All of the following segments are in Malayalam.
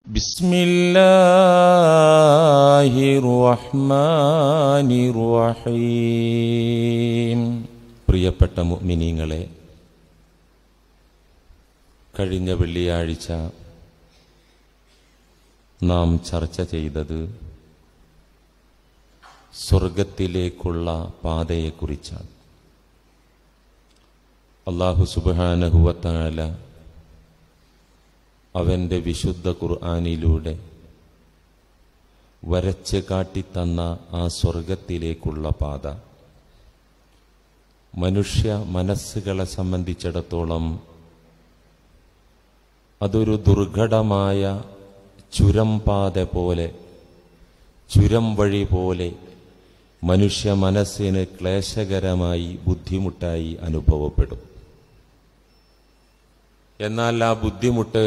بسم الله الرحمن الرحيم പ്രിയപ്പെട്ട മുഅ്മിനീങ്ങളെ കഴിഞ്ഞ വെള്ളിയാഴ്ച നാം ചർച്ച ചെയ്തത് സ്വർഗത്തിലേക്കുള്ള പാതയെക്കുറിച്ചാണ് അള്ളാഹു സുബാനഹുവത്താല അവന്റെ വിശുദ്ധ ഖുർആാനിലൂടെ വരച്ച് കാട്ടിത്തന്ന ആ സ്വർഗത്തിലേക്കുള്ള പാത മനുഷ്യ മനസ്സുകളെ സംബന്ധിച്ചിടത്തോളം അതൊരു ദുർഘടമായ ചുരം പാത പോലെ ചുരം വഴി പോലെ മനുഷ്യ മനസ്സിന് ക്ലേശകരമായി ബുദ്ധിമുട്ടായി അനുഭവപ്പെടും എന്നാൽ ആ ബുദ്ധിമുട്ട്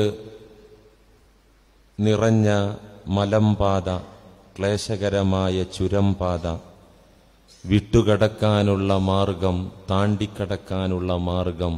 നിറഞ്ഞ മലമ്പാത ക്ലേശകരമായ ചുരംപാത വിട്ടുകടക്കാനുള്ള മാർഗം താണ്ടിക്കടക്കാനുള്ള മാർഗം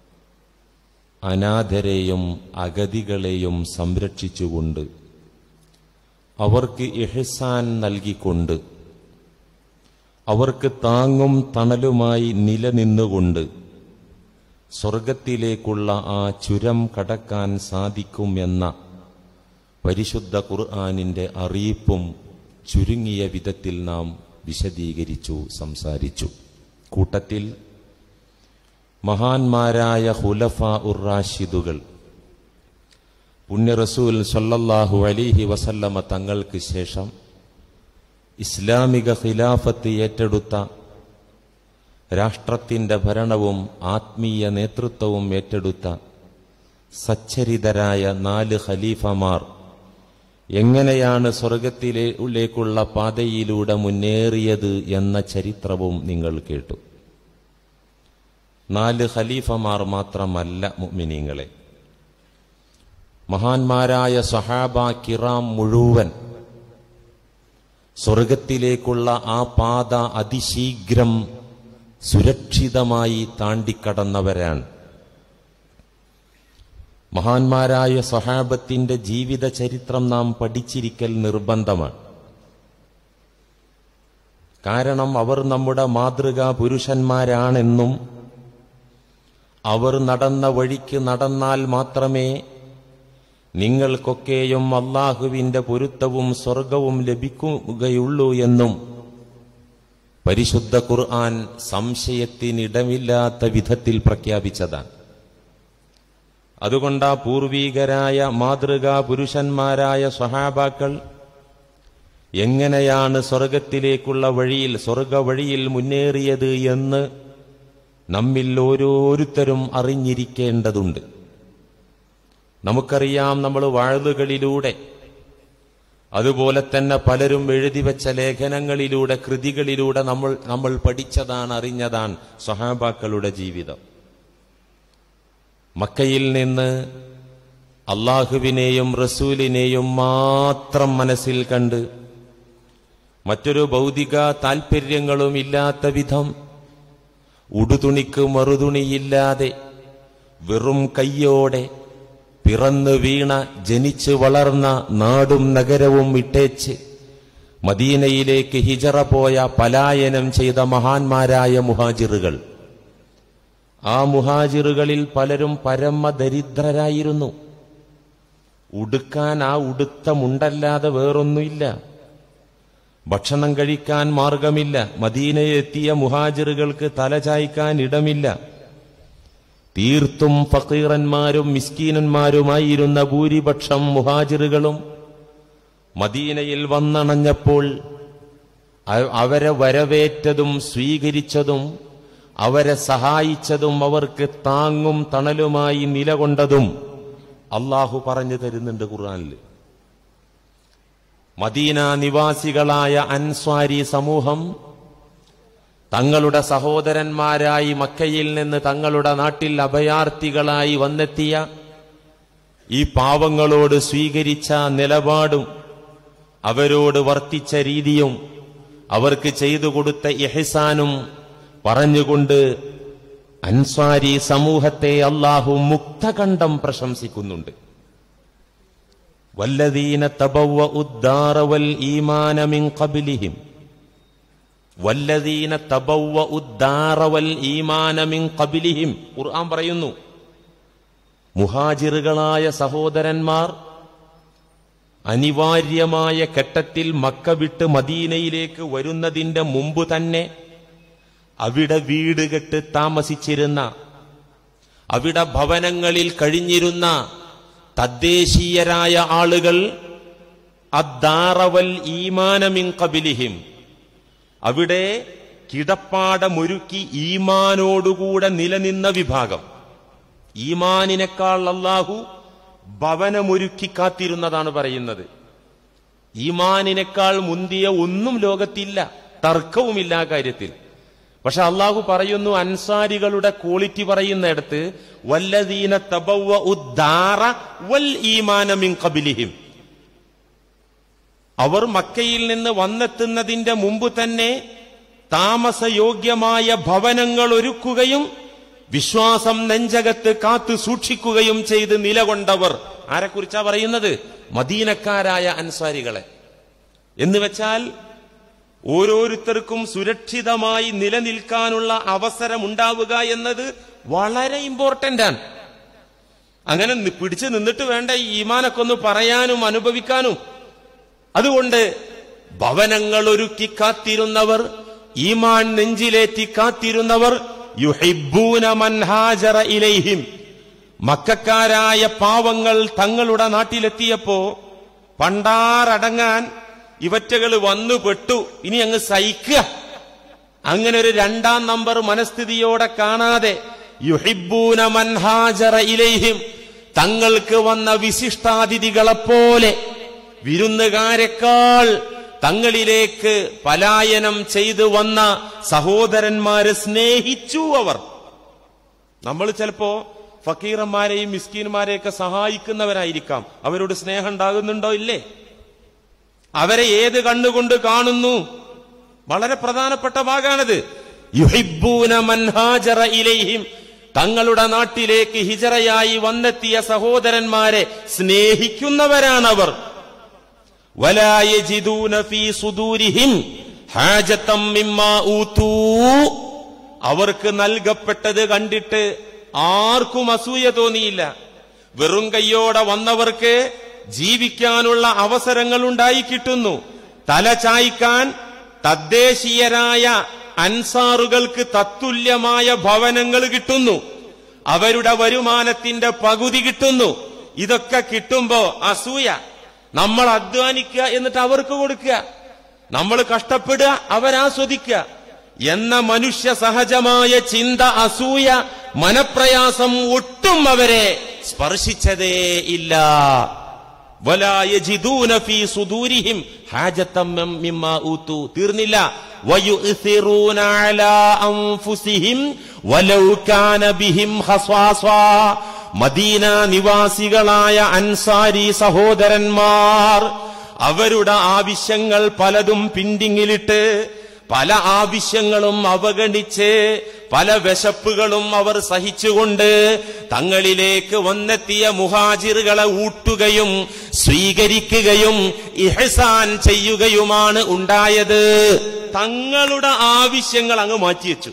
അനാഥരെയും അഗതികളെയും സംരക്ഷിച്ചുകൊണ്ട് അവർക്ക് ഇഹ്സാൻ നൽകിക്കൊണ്ട് അവർക്ക് താങ്ങും തണലുമായി നിലനിന്നുകൊണ്ട് സ്വർഗത്തിലേക്കുള്ള ആ ചുരം കടക്കാൻ സാധിക്കും എന്ന പരിശുദ്ധ ഖുർആാനിന്റെ അറിയിപ്പും ചുരുങ്ങിയ വിധത്തിൽ നാം വിശദീകരിച്ചു സംസാരിച്ചു കൂട്ടത്തിൽ മഹാന്മാരായ ഹുലഫ ഉറാഷിദുകൾ പുണ്യ റസൂൽ സല്ലല്ലാഹു അലിഹി വസല്ലമ തങ്ങൾക്ക് ശേഷം ഇസ്ലാമിക ഖിലാഫത്ത് ഏറ്റെടുത്ത രാഷ്ട്രത്തിന്റെ ഭരണവും ആത്മീയ നേതൃത്വവും ഏറ്റെടുത്ത സച്ചരിതരായ നാല് ഖലീഫമാർ എങ്ങനെയാണ് സ്വർഗത്തിലേക്കുള്ള പാതയിലൂടെ മുന്നേറിയത് എന്ന ചരിത്രവും നിങ്ങൾ കേട്ടു നാല് ഖലീഫമാർ മാത്രമല്ല മുഅ്മിനീങ്ങളെ മഹാന്മാരായ സഹാബ കിറാം മുഴുവൻ സ്വർഗത്തിലേക്കുള്ള ആ പാത അതിശീഘ്രം സുരക്ഷിതമായി താണ്ടിക്കടന്നവരാണ് മഹാന്മാരായ സഹാബത്തിന്റെ ജീവിത ചരിത്രം നാം പഠിച്ചിരിക്കൽ നിർബന്ധമാണ് കാരണം അവർ നമ്മുടെ മാതൃകാ പുരുഷന്മാരാണെന്നും അവർ നടന്ന വഴിക്ക് നടന്നാൽ മാത്രമേ നിങ്ങൾക്കൊക്കെയും അള്ളാഹുവിന്റെ പൊരുത്തവും സ്വർഗവും ലഭിക്കുകയുള്ളൂ എന്നും പരിശുദ്ധ ഖുർആൻ സംശയത്തിനിടമില്ലാത്ത വിധത്തിൽ പ്രഖ്യാപിച്ചതാണ് അതുകൊണ്ട് ആ പൂർവീകരായ മാതൃകാ പുരുഷന്മാരായ സഹാബാക്കൾ എങ്ങനെയാണ് സ്വർഗത്തിലേക്കുള്ള വഴിയിൽ സ്വർഗ വഴിയിൽ മുന്നേറിയത് എന്ന് നമ്മിൽ ഓരോരുത്തരും അറിഞ്ഞിരിക്കേണ്ടതുണ്ട് നമുക്കറിയാം നമ്മൾ വാഴുകളിലൂടെ അതുപോലെ തന്നെ പലരും എഴുതി വെച്ച ലേഖനങ്ങളിലൂടെ കൃതികളിലൂടെ നമ്മൾ നമ്മൾ പഠിച്ചതാണ് അറിഞ്ഞതാണ് സഹാബാക്കളുടെ ജീവിതം മക്കയിൽ നിന്ന് അള്ളാഹുവിനെയും റസൂലിനെയും മാത്രം മനസ്സിൽ കണ്ട് മറ്റൊരു ഭൗതിക താൽപ്പര്യങ്ങളും ഇല്ലാത്ത വിധം ഉടുതുണിക്ക് മറുതുണിയില്ലാതെ വെറും കയ്യോടെ പിറന്നു വീണ ജനിച്ചു വളർന്ന നാടും നഗരവും വിട്ടേച്ച് മദീനയിലേക്ക് ഹിജറ പോയ പലായനം ചെയ്ത മഹാന്മാരായ മുഹാജിറുകൾ ആ മുഹാജിറുകളിൽ പലരും പരമദരിദ്രരായിരുന്നു ഉടുക്കാൻ ആ ഉടുത്ത മുണ്ടല്ലാതെ വേറൊന്നുമില്ല ഭക്ഷണം കഴിക്കാൻ മാർഗമില്ല മദീനയെത്തിയ മുഹാജിറുകൾക്ക് തലചായ്ക്കാൻ ഇടമില്ല തീർത്തും ഫക്കീറന്മാരും മിസ്കീനന്മാരുമായിരുന്ന ഭൂരിപക്ഷം മുഹാജിറുകളും മദീനയിൽ വന്നണഞ്ഞപ്പോൾ അവരെ വരവേറ്റതും സ്വീകരിച്ചതും അവരെ സഹായിച്ചതും അവർക്ക് താങ്ങും തണലുമായി നിലകൊണ്ടതും അള്ളാഹു പറഞ്ഞു തരുന്നുണ്ട് ഖുർആനിൽ മദീന നിവാസികളായ അൻസ്വാരി സമൂഹം തങ്ങളുടെ സഹോദരന്മാരായി മക്കയിൽ നിന്ന് തങ്ങളുടെ നാട്ടിൽ അഭയാർത്ഥികളായി വന്നെത്തിയ ഈ പാവങ്ങളോട് സ്വീകരിച്ച നിലപാടും അവരോട് വർത്തിച്ച രീതിയും അവർക്ക് ചെയ്തു കൊടുത്ത ഇഹസാനും പറഞ്ഞുകൊണ്ട് അൻസ്വാരി സമൂഹത്തെ അള്ളാഹു മുക്തകണ്ഠം പ്രശംസിക്കുന്നുണ്ട് വല്ലദീന തബവ്വ ഉദ്ദാറ വൽ ഈമാന മിൻ ഖബ്ലിഹിം വല്ലദീന തബവ്വ ഉദ്ദാറ വൽ ഈമാന മിൻ ഖബ്ലിഹിം ഖുർആൻ പറയുന്നു മുഹാജിറുകളായ സഹോദരന്മാർ അനിവാര്യമായ ഘട്ടത്തിൽ മക്ക വിട്ട് മദീനയിലേക്ക് വരുന്നതിന്റെ മുമ്പ് തന്നെ അവിടെ വീട് കെട്ട് താമസിച്ചിരുന്ന അവിടെ ഭവനങ്ങളിൽ കഴിഞ്ഞിരുന്ന തദ്ദേശീയരായ ആളുകൾ അദ്ദാറവൽ ഈമാനമിൻ കബിലിഹിം അവിടെ കിടപ്പാടമൊരുക്കി ഈമാനോടുകൂടെ നിലനിന്ന വിഭാഗം ഈമാനിനേക്കാൾ അള്ളാഹു ഭവനമൊരുക്കി കാത്തിരുന്നതാണ് പറയുന്നത് ഈമാനിനേക്കാൾ മുന്തിയ ഒന്നും ലോകത്തില്ല തർക്കവുമില്ല ആ കാര്യത്തിൽ പക്ഷെ അള്ളാഹു പറയുന്നു അൻസാരികളുടെ ക്വാളിറ്റി പറയുന്നിടത്ത് വല്ലദീന തബവ്വ ഉദ്ദാറ വൽ ഈമാന മിൻ ഖബിലിഹിം അവർ മക്കയിൽ നിന്ന് വന്നെത്തുന്നതിന്റെ മുമ്പ് തന്നെ താമസയോഗ്യമായ ഭവനങ്ങൾ ഒരുക്കുകയും വിശ്വാസം നെഞ്ചകത്ത് കാത്തു സൂക്ഷിക്കുകയും ചെയ്ത് നിലകൊണ്ടവർ ആരെക്കുറിച്ചാ പറയുന്നത് മദീനക്കാരായ അൻസാരികളെ എന്ന് വെച്ചാൽ ഓരോരുത്തർക്കും സുരക്ഷിതമായി നിലനിൽക്കാനുള്ള അവസരം ഉണ്ടാവുക എന്നത് വളരെ ഇമ്പോർട്ടന്റ് ആണ് അങ്ങനെ നി- പിടിച്ചു നിന്നിട്ട് വേണ്ട ഈ ഈമാനൊക്കെ ഒന്ന് പറയാനും അനുഭവിക്കാനും അതുകൊണ്ട് ഭവനങ്ങൾ ഒരുക്കി കാത്തിരുന്നവർ ഈമാൻ നെഞ്ചിലേറ്റി കാത്തിരുന്നവർ യുഹിബ്ബൂന മൻ ഹാജറ ഇലൈഹിം മക്കാരായ പാവങ്ങൾ തങ്ങളുടെ നാട്ടിലെത്തിയപ്പോ പണ്ടാറടങ്ങാൻ ഇവറ്റകൾ വന്നു പെട്ടു ഇനി അങ്ങ് സഹിക്കുക അങ്ങനെ ഒരു രണ്ടാം നമ്പർ മനസ്ഥിതിയോടെ കാണാതെ യുഹിബ്ബൂന മൻ ഹാജറ ഇലൈഹിം തങ്ങൾക്ക് വന്ന വിശിഷ്ടാതിഥികളെപ്പോലെ വിരുന്നുകാരെക്കാൾ തങ്ങളിലേക്ക് പലായനം ചെയ്തു വന്ന സഹോദരന്മാരെ സ്നേഹിച്ചു അവർ നമ്മൾ ചിലപ്പോ ഫക്കീറന്മാരെയും മിസ്കീന്മാരെയൊക്കെ സഹായിക്കുന്നവരായിരിക്കാം അവരോട് സ്നേഹം ഉണ്ടാകുന്നുണ്ടോ ഇല്ലേ അവരെ ഏത് കണ്ണുകൊണ്ട് കാണുന്നു വളരെ പ്രധാനപ്പെട്ട ഭാഗാണത് യുഹിബ്ബൂന മൻ ഹാജറ ഇലൈഹിം തങ്ങളുടെ നാട്ടിലേക്ക് ഹിജറയായി വന്നെത്തിയ സഹോദരന്മാരെ സ്നേഹിക്കുന്നവരാണവർ വലാ യജിദൂന ഫീ സുദൂരിഹിം ഹാജത്തം മിമ്മാ ഊതൂ അവർക്ക് നൽകപ്പെട്ടത് കണ്ടിട്ട് ആർക്കും അസൂയ തോന്നിയില്ല വെറും കയ്യോടെ വന്നവർക്ക് ജീവിക്കാനുള്ള അവസരങ്ങൾ ഉണ്ടായി കിട്ടുന്നു തല ചായ്ക്കാൻ തദ്ദേശീയരായ അൻസാറുകൾക്ക് തത്തുല്യമായ ഭവനങ്ങൾ കിട്ടുന്നു അവരുടെ വരുമാനത്തിന്റെ പകുതി കിട്ടുന്നു ഇതൊക്കെ കിട്ടുമ്പോ അസൂയ നമ്മൾ അധ്വാനിക്കുക എന്നിട്ട് അവർക്ക് കൊടുക്കുക നമ്മൾ കഷ്ടപ്പെടുക അവരാസ്വദിക്കുക എന്ന മനുഷ്യ സഹജമായ ചിന്ത അസൂയ മനപ്രയാസം ഒട്ടും അവരെ സ്പർശിച്ചതേ ഇല്ല ولا يجدون في صدورهم حاجة مم- مما أوتوا തീർന്നില്ല ويؤثرون على أنفسهم ولو كان بهم خصاصة മദീന നിവാസികളായ അൻസാരി സഹോദരന്മാർ അവരുടെ ആവശ്യങ്ങൾ പലതും പിൻഡിങ്ങിലിട്ട് പല ആവശ്യങ്ങളും അവഗണിച്ച് പല വിശപ്പുകളും അവർ സഹിച്ചുകൊണ്ട് തങ്ങളിലേക്ക് വന്നെത്തിയ മുഹാജിറുകളെ ഊട്ടുകയും സ്വീകരിക്കുകയും ഇഹസാൻ ചെയ്യുകയുമാണ് ഉണ്ടായത് തങ്ങളുടെ ആവശ്യങ്ങൾ അങ്ങ് മാറ്റിവെച്ചു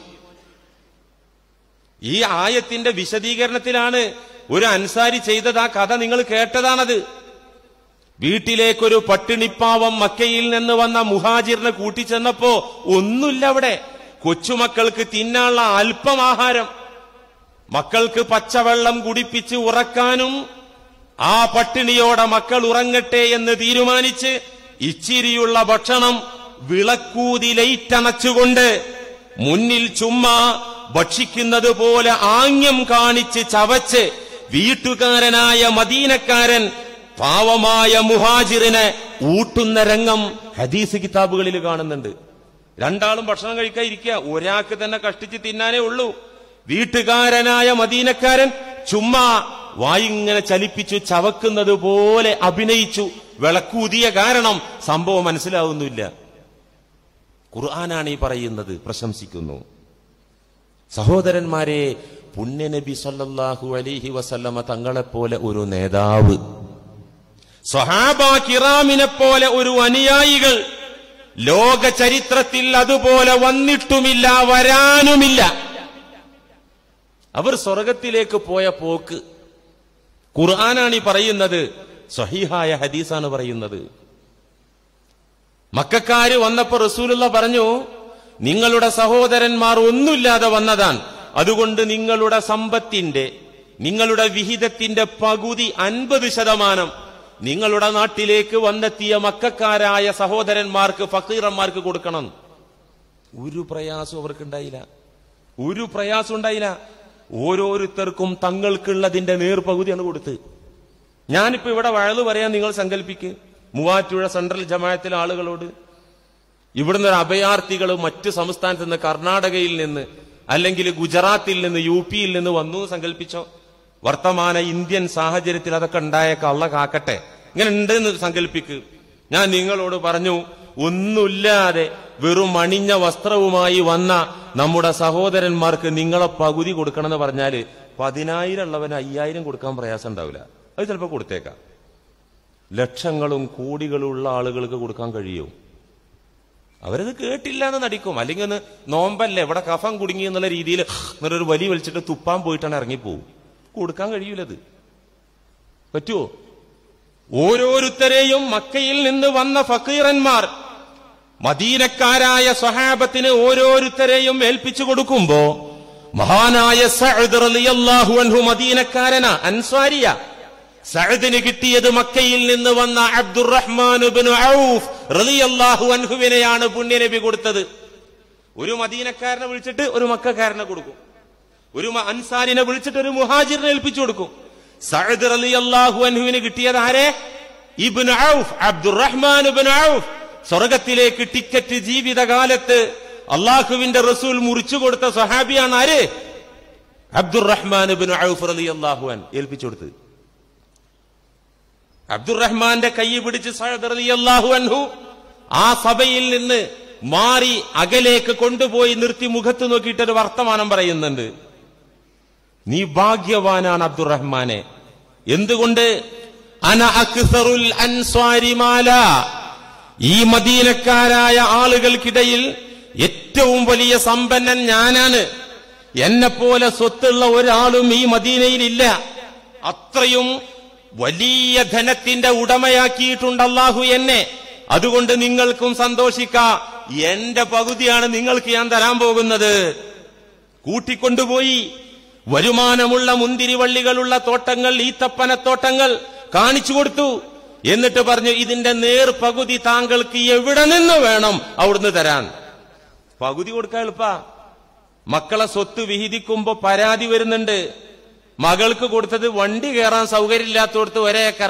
ഈ ആയത്തിന്റെ വിശദീകരണത്തിലാണ് ഒരു അൻസാരി ചെയ്തത് ആ കഥ നിങ്ങൾ കേട്ടതാണത് വീട്ടിലേക്കൊരു പട്ടിണിപ്പാവം മക്കയിൽ നിന്ന് വന്ന മുഹാജിറിനെ കൂട്ടിച്ചെന്നപ്പോ ഒന്നുമില്ല അവിടെ കൊച്ചുമക്കൾക്ക് തിന്നാനുള്ള അല്പം ആഹാരം മക്കൾക്ക് പച്ചവെള്ളം കുടിപ്പിച്ച് ഉറക്കാനും ആ പട്ടിണിയോടെ മക്കൾ ഉറങ്ങട്ടെ എന്ന് തീരുമാനിച്ച് ഇച്ചിരിയുള്ള ഭക്ഷണം വിളക്കൂതി ലൈറ്റണച്ചുകൊണ്ട് മുന്നിൽ ചുമ്മാ ഭക്ഷിക്കുന്നത് പോലെ ആംഗ്യം കാണിച്ച് ചവച്ച് വീട്ടുകാരനായ മദീനക്കാരൻ പാവമായ മുഹാജിറിനെ ഊട്ടുന്ന രംഗം ഹദീസ് കിതാബുകളിൽ കാണുന്നുണ്ട് രണ്ടാളും ഭക്ഷണം കഴിക്കാൻ ഇരിക്കുക ഒരാൾക്ക് തന്നെ കഷ്ടിച്ച് തിന്നാനേ ഉള്ളൂ വീട്ടുകാരനായ മദീനക്കാരൻ ചുമ്മാ വായിങ്ങനെ ചലിപ്പിച്ചു ചവക്കുന്നത് പോലെ അഭിനയിച്ചു വിളക്കൂതിയ കാരണം സംഭവം മനസ്സിലാവുന്നില്ല ഖുർആനാണ് ഈ പറയുന്നത് പ്രശംസിക്കുന്നു സഹോദരന്മാരെ പുണ്യനബി സല്ലല്ലാഹു അലൈഹി വസല്ലമ തങ്ങളെപ്പോലെ ഒരു നേതാവ് സ്വഹാബ കിറാമിനെ പോലെ ഒരു അനുയായികൾ ലോക ചരിത്രത്തിൽ അതുപോലെ വന്നിട്ടുമില്ല വരാനുമില്ല അവർ സ്വർഗത്തിലേക്ക് പോയ പോക്ക് ഖുർആനാണ് ഈ പറയുന്നത് സഹീഹായ ഹദീസാണ് പറയുന്നത് മക്കാര് വന്നപ്പോ റസൂലുള്ള പറഞ്ഞു നിങ്ങളുടെ സഹോദരന്മാർ ഒന്നുമില്ലാതെ വന്നതാണ് അതുകൊണ്ട് നിങ്ങളുടെ സമ്പത്തിന്റെ നിങ്ങളുടെ വിഹിതത്തിന്റെ പകുതി അൻപത് ശതമാനം നിങ്ങളുടെ നാട്ടിലേക്ക് വന്നെത്തിയ മക്കാരായ സഹോദരന്മാർക്ക് ഫക്കീറന്മാർക്ക് കൊടുക്കണം ഒരു പ്രയാസവും അവർക്കുണ്ടായില്ല ഒരു പ്രയാസം ഉണ്ടായില്ല ഓരോരുത്തർക്കും തങ്ങൾക്കുള്ളതിന്റെ നേർപകുതിയാണ് കൊടുത്ത് ഞാനിപ്പോ ഇവിടെ വഴല് പറയാൻ നിങ്ങൾ സങ്കല്പിക്ക് മൂവാറ്റുപുഴ സെൻട്രൽ ജമാഅത്തിലെ ആളുകളോട് ഇവിടുന്ന് ഒരു അഭയാർത്ഥികൾ മറ്റു സംസ്ഥാനത്ത് നിന്ന് കർണാടകയിൽ നിന്ന് അല്ലെങ്കിൽ ഗുജറാത്തിൽ നിന്ന് യു പിയിൽ നിന്ന് വന്നു എന്ന് സങ്കല്പിച്ചോ വർത്തമാന ഇന്ത്യൻ സാഹചര്യത്തിൽ അതൊക്കെ ഉണ്ടായ കള്ള കാക്കട്ടെ ഇങ്ങനെ ഉണ്ടെന്ന് സങ്കല്പിക്ക് ഞാൻ നിങ്ങളോട് പറഞ്ഞു ഒന്നുമില്ലാതെ വെറും അണിഞ്ഞ വസ്ത്രവുമായി വന്ന നമ്മുടെ സഹോദരന്മാർക്ക് നിങ്ങളെ പകുതി കൊടുക്കണമെന്ന് പറഞ്ഞാല് പതിനായിരം ഉള്ളവന് അയ്യായിരം കൊടുക്കാൻ പ്രയാസം ഉണ്ടാവില്ല അത് ചിലപ്പോൾ കൊടുത്തേക്കാം ലക്ഷങ്ങളും കോടികളും ഉള്ള ആളുകൾക്ക് കൊടുക്കാൻ കഴിയും അവരത് കേട്ടില്ല എന്ന് നടിക്കും അല്ലെങ്കിൽ ഒന്ന് നോമ്പല്ലേ ഇവിടെ കഫം കുടുങ്ങി എന്നുള്ള രീതിയിൽ ഒരു വലി വലിച്ചിട്ട് തുപ്പാൻ പോയിട്ടാണ് ഇറങ്ങിപ്പോവും കൊടുക്കാൻ കഴിയൂലത് പറ്റുമോ ഓരോരുത്തരെയും മക്കയിൽ നിന്ന് വന്ന ഫക്കീറന്മാർ മദീനക്കാരായ സ്വഹാബത്തിന് ഓരോരുത്തരെയും ഏൽപ്പിച്ചു കൊടുക്കുമ്പോ മഹാനായ സഅദ് റളിയല്ലാഹു അൻഹു മദീനക്കാരന അൻസ്വാരിയ സഅദിന് കിട്ടിയത് മക്കയിൽ നിന്ന് വന്ന അബ്ദുറഹ്മാൻ ഇബ്നു ഔഫ് റളിയല്ലാഹു അൻഹുവിനെയാണ് പുണ്യനബി കൊടുത്തത് ഒരു മദീനക്കാരനെ വിളിച്ചിട്ട് ഒരു മക്കാരനെ കൊടുക്കും ഒരു മ- അൻസാരിനെ വിളിച്ചിട്ട് ഒരു മുഹാജിറിനെ ഏൽപ്പിച്ചു കൊടുക്കും സഅദ് റളിയല്ലാഹു അൻഹുവിന് കിട്ടിയത് ആരെ ഇബ്നു ഔഫ് അബ്ദുറഹ്മാൻ ഇബ്നു ഔഫ് സ്വർഗത്തിലേക്ക് ടിക്കറ്റ് ജീവിതകാലത്ത് അള്ളാഹുവിന്റെ റസൂൽ മുറിച്ചു കൊടുത്ത സഹാബിയാണ് ആര് അബ്ദുറഹ്മാൻ ഇബ്നു ഔഫ് റളിയല്ലാഹു അൻ ഏൽപ്പിച്ചു കൊടുത്തത് അബ്ദുറഹ്മാന്റെ കൈ പിടിച്ച് സഅദ് റളിയല്ലാഹു അൻഹു ആ സഭയിൽ നിന്ന് മാറി അകലേക്ക് കൊണ്ടുപോയി നിർത്തി മുഖത്ത് നോക്കിയിട്ടൊരു വർത്തമാനം പറയുന്നുണ്ട് നീ ഭാഗ്യവാനാണ് അബ്ദുറഹ്മാനെ എന്തുകൊണ്ട് അന അക്സറുൽ അൻസ്വാരി മാല ഈ മദീനക്കാരായ ആളുകൾക്കിടയിൽ ഏറ്റവും വലിയ സമ്പന്നൻ ഞാനാണ് എന്നെ പോലെ സ്വത്തുള്ള ഒരാളും ഈ മദീനയിലില്ല അത്രയും വലിയ ധനത്തിന്റെ ഉടമയാക്കിയിട്ടുണ്ട് അള്ളാഹു എന്നെ അതുകൊണ്ട് നിങ്ങൾക്കും സന്തോഷിക്കാം എന്റെ പകുതിയാണ് നിങ്ങൾക്ക് ഞാൻ തരാൻ പോകുന്നത് കൂട്ടിക്കൊണ്ടുപോയി വരുമാനമുള്ള മുന്തിരിവള്ളികളുള്ള തോട്ടങ്ങൾ ഈത്തപ്പനത്തോട്ടങ്ങൾ കാണിച്ചു കൊടുത്തു എന്നിട്ട് പറഞ്ഞു ഇതിന്റെ നേർ പകുതി താങ്കൾക്ക് എവിടെ നിന്ന് വേണം അവിടുന്ന് തരാൻ പകുതി കൊടുക്കാൻ എളുപ്പ മക്കളെ സ്വത്ത് വിഹിതിക്കുമ്പോ പരാതി വരുന്നുണ്ട് മകൾക്ക് കൊടുത്തത് വണ്ടി കയറാൻ സൗകര്യമില്ലാത്തോടത്ത് ഒരേക്കറ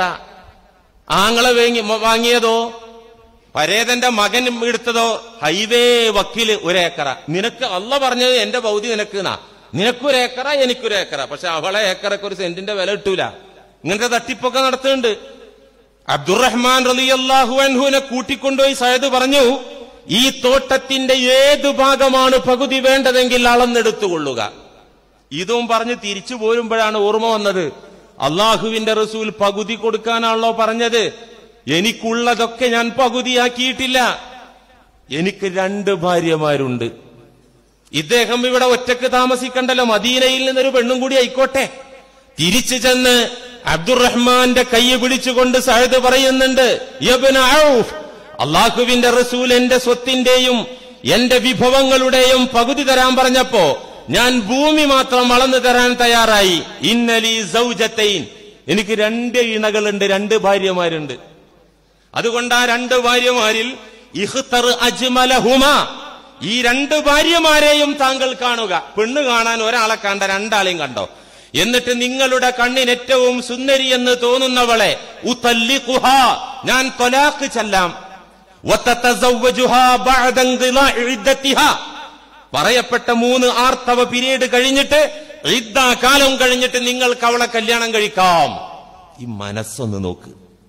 ആങ്ങളെ വേങ്ങി വാങ്ങിയതോ പരേതന്റെ മകൻ എടുത്തതോ ഹൈവേ വക്കീല് ഒരേക്കറ നിനക്ക് അല്ല പറഞ്ഞത് എന്റെ പൗതി നിനക്ക് നാ നിനക്കൊരേക്കറ എനിക്കൊരേക്കറ പക്ഷെ അവളെ ഏക്കറക്ക് ഒരു സെന്റിന്റെ വില കിട്ടൂല ഇങ്ങനത്തെ തട്ടിപ്പൊക്കെ നടത്തുന്നുണ്ട് അബ്ദുറഹ്മാൻ റളിയല്ലാഹു അൻഹുവിനെ കൂട്ടിക്കൊണ്ടുപോയി സയദ് പറഞ്ഞു ഈ തോട്ടത്തിന്റെ ഏത് ഭാഗമാണ് പകുതി വേണ്ടതെങ്കിൽ അളന്നെടുത്തുകൊള്ളുക ഇതും പറഞ്ഞ് തിരിച്ചു പോരുമ്പോഴാണ് ഓർമ്മ വന്നത് അള്ളാഹുവിന്റെ റസൂൽ പകുതി കൊടുക്കാനാണല്ലോ പറഞ്ഞത് എനിക്കുള്ളതൊക്കെ ഞാൻ പകുതിയാക്കിയിട്ടില്ല എനിക്ക് രണ്ട് ഭാര്യമാരുണ്ട് ഇദ്ദേഹം ഇവിടെ ഒറ്റക്ക് താമസിക്കണ്ടല്ലോ മദീനയിൽ നിന്നൊരു പെണ്ണും കൂടി ആയിക്കോട്ടെ തിരിച്ചു ചെന്ന് അബ്ദുറഹ്മാന്റെ കൈ പിടിച്ചുകൊണ്ട് സഹദ് പറയുന്നുണ്ട് യബ്ന ഔഫ് അള്ളാഹുവിന്റെ റസൂൽ എന്റെ സ്വത്തിന്റെയും എന്റെ വിഭവങ്ങളുടെയും പകുതി തരാൻ പറഞ്ഞപ്പോ ഞാൻ ഭൂമി മാത്രം വളർന്നു തരാൻ തയ്യാറായി ഇന്നലി സൗജത്തൈൻ എനിക്ക് രണ്ട് ഇണകളുണ്ട് രണ്ട് ഭാര്യമാരുണ്ട് അതുകൊണ്ട് ആ രണ്ട് ഭാര്യമാരിൽ ഇഹ്തർ അജ്മലഹുമ ഈ രണ്ട് ഭാര്യമാരെയും താങ്കൾ കാണുക പെണ്ണ് കാണാൻ ഒരാളെ കണ്ട രണ്ടാളെയും കണ്ടോ എന്നിട്ട് നിങ്ങളുടെ കണ്ണിന് ഏറ്റവും സുന്ദരി എന്ന് തോന്നുന്നവളെ ഉതല്ലിഖുഹ ഞാൻ തൊലാക്ക് ചെല്ലാം വതതസവ്വജുഹാ ബഅദ ഇൻഖിലാഇ ഇദ്ദത്തിഹാ പറയപ്പെട്ട മൂന്ന് ആർത്തവ പീരീഡ് കഴിഞ്ഞിട്ട് ഇദ്ദാ കാലം കഴിഞ്ഞിട്ട് നിങ്ങൾക്ക് അവളെ കല്യാണം കഴിക്കാം ഈ മനസ്സൊന്ന് നോക്ക്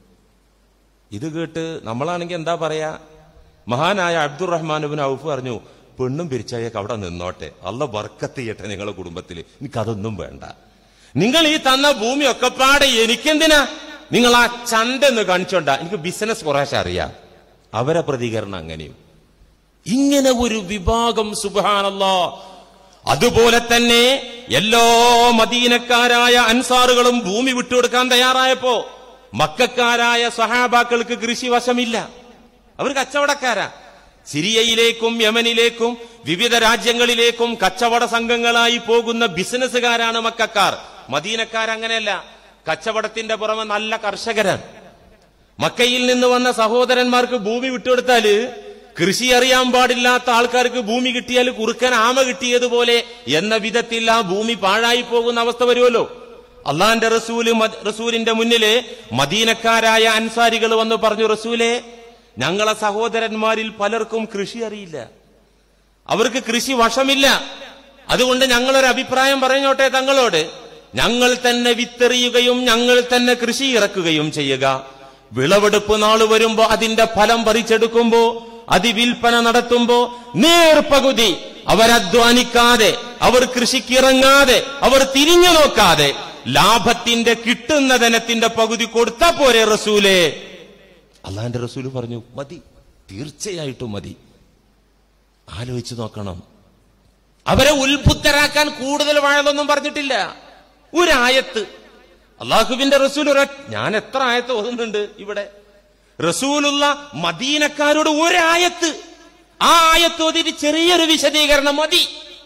ഇത് കേട്ട് നമ്മളാണെങ്കിൽ എന്താ പറയാ മഹാനായ അബ്ദുറഹ്മാനുബിൻ ഔഫ് പറഞ്ഞു പെണ്ണും പിരിച്ചയക്ക് അവിടെ നിന്നോട്ടെ അല്ല വർക്കത്ത് ചെയ്യട്ടെ നിങ്ങളുടെ കുടുംബത്തിൽ എനിക്കതൊന്നും വേണ്ട നിങ്ങൾ ഈ തന്ന ഭൂമി ഒക്കെപ്പാടെ എനിക്കെന്തിനാ നിങ്ങൾ ആ ചണ്ടെന്ന് കാണിച്ചോണ്ട എനിക്ക് ബിസിനസ് കുറേശ്ശെ അറിയാം അവരെ പ്രതികരണം അങ്ങനെയും ഇങ്ങനെ ഒരു വിഭാഗം സുബാനല്ലോ അതുപോലെ തന്നെ എല്ലാ മദീനക്കാരായ അൻസാറുകളും ഭൂമി വിട്ടുകൊടുക്കാൻ തയ്യാറായപ്പോ മക്കാരായ സഹാബാക്കൾക്ക് കൃഷി വശമില്ല അവർ കച്ചവടക്കാരാ സിറിയയിലേക്കും യമനിലേക്കും വിവിധ രാജ്യങ്ങളിലേക്കും കച്ചവട സംഘങ്ങളായി പോകുന്ന ബിസിനസ്സുകാരാണ് മക്കാർ മദീനക്കാർ അങ്ങനെയല്ല കച്ചവടത്തിന്റെ പുറമെ നല്ല കർഷകരാണ് മക്കയിൽ നിന്ന് വന്ന സഹോദരന്മാർക്ക് ഭൂമി വിട്ടുകൊടുത്താല് കൃഷി അറിയാൻ പാടില്ലാത്ത ആൾക്കാർക്ക് ഭൂമി കിട്ടിയാൽ കുറുക്കൻ ആമ കിട്ടിയതുപോലെ എന്ന വിധത്തിൽ ആ ഭൂമി പാഴായി പോകുന്ന അവസ്ഥ വരുമല്ലോ അള്ളാന്റെ റസൂല് മദ്- റസൂലിന്റെ മുന്നില് മദീനക്കാരായ അൻസാരികൾ വന്ന് പറഞ്ഞു റസൂലെ ഞങ്ങളെ സഹോദരന്മാരിൽ പലർക്കും കൃഷി അറിയില്ല അവർക്ക് കൃഷി വശമില്ല അതുകൊണ്ട് ഞങ്ങളൊരു അഭിപ്രായം പറഞ്ഞോട്ടെ തങ്ങളോട് ഞങ്ങൾ തന്നെ വിത്തെറിയുകയും ഞങ്ങൾ തന്നെ കൃഷി ഇറക്കുകയും ചെയ്യുക വിളവെടുപ്പ് നാള് വരുമ്പോ അതിന്റെ ഫലം പറിച്ചെടുക്കുമ്പോ അതിവിൽപ്പന നടത്തുമ്പോ നേർപകുതി അവരധ്വാനിക്കാതെ അവർ കൃഷിക്കിറങ്ങാതെ അവർ തിരിഞ്ഞു നോക്കാതെ ലാഭത്തിന്റെ കിട്ടുന്ന ധനത്തിന്റെ പകുതി കൊടുത്താ പോരെ റസൂലേ അള്ളാന്റെ റസൂല് പറഞ്ഞു മതി തീർച്ചയായിട്ടും മതി ആലോചിച്ചു നോക്കണം അവരെ ഉത്ബുദ്ധരാക്കാൻ കൂടുതൽ വാഴലൊന്നും പറഞ്ഞിട്ടില്ല ഒരായത്ത് അള്ളാഹുവിന്റെ റസൂൽ ഒര ഞാൻ എത്ര ആയത്ത് ഓതുന്നുണ്ട് ഇവിടെ റസൂലുള്ള മദീനക്കാരോട് ഒരായത്ത് ആ ആയത്ത് ഓതിയിട്ട് ചെറിയൊരു വിശദീകരണം മതി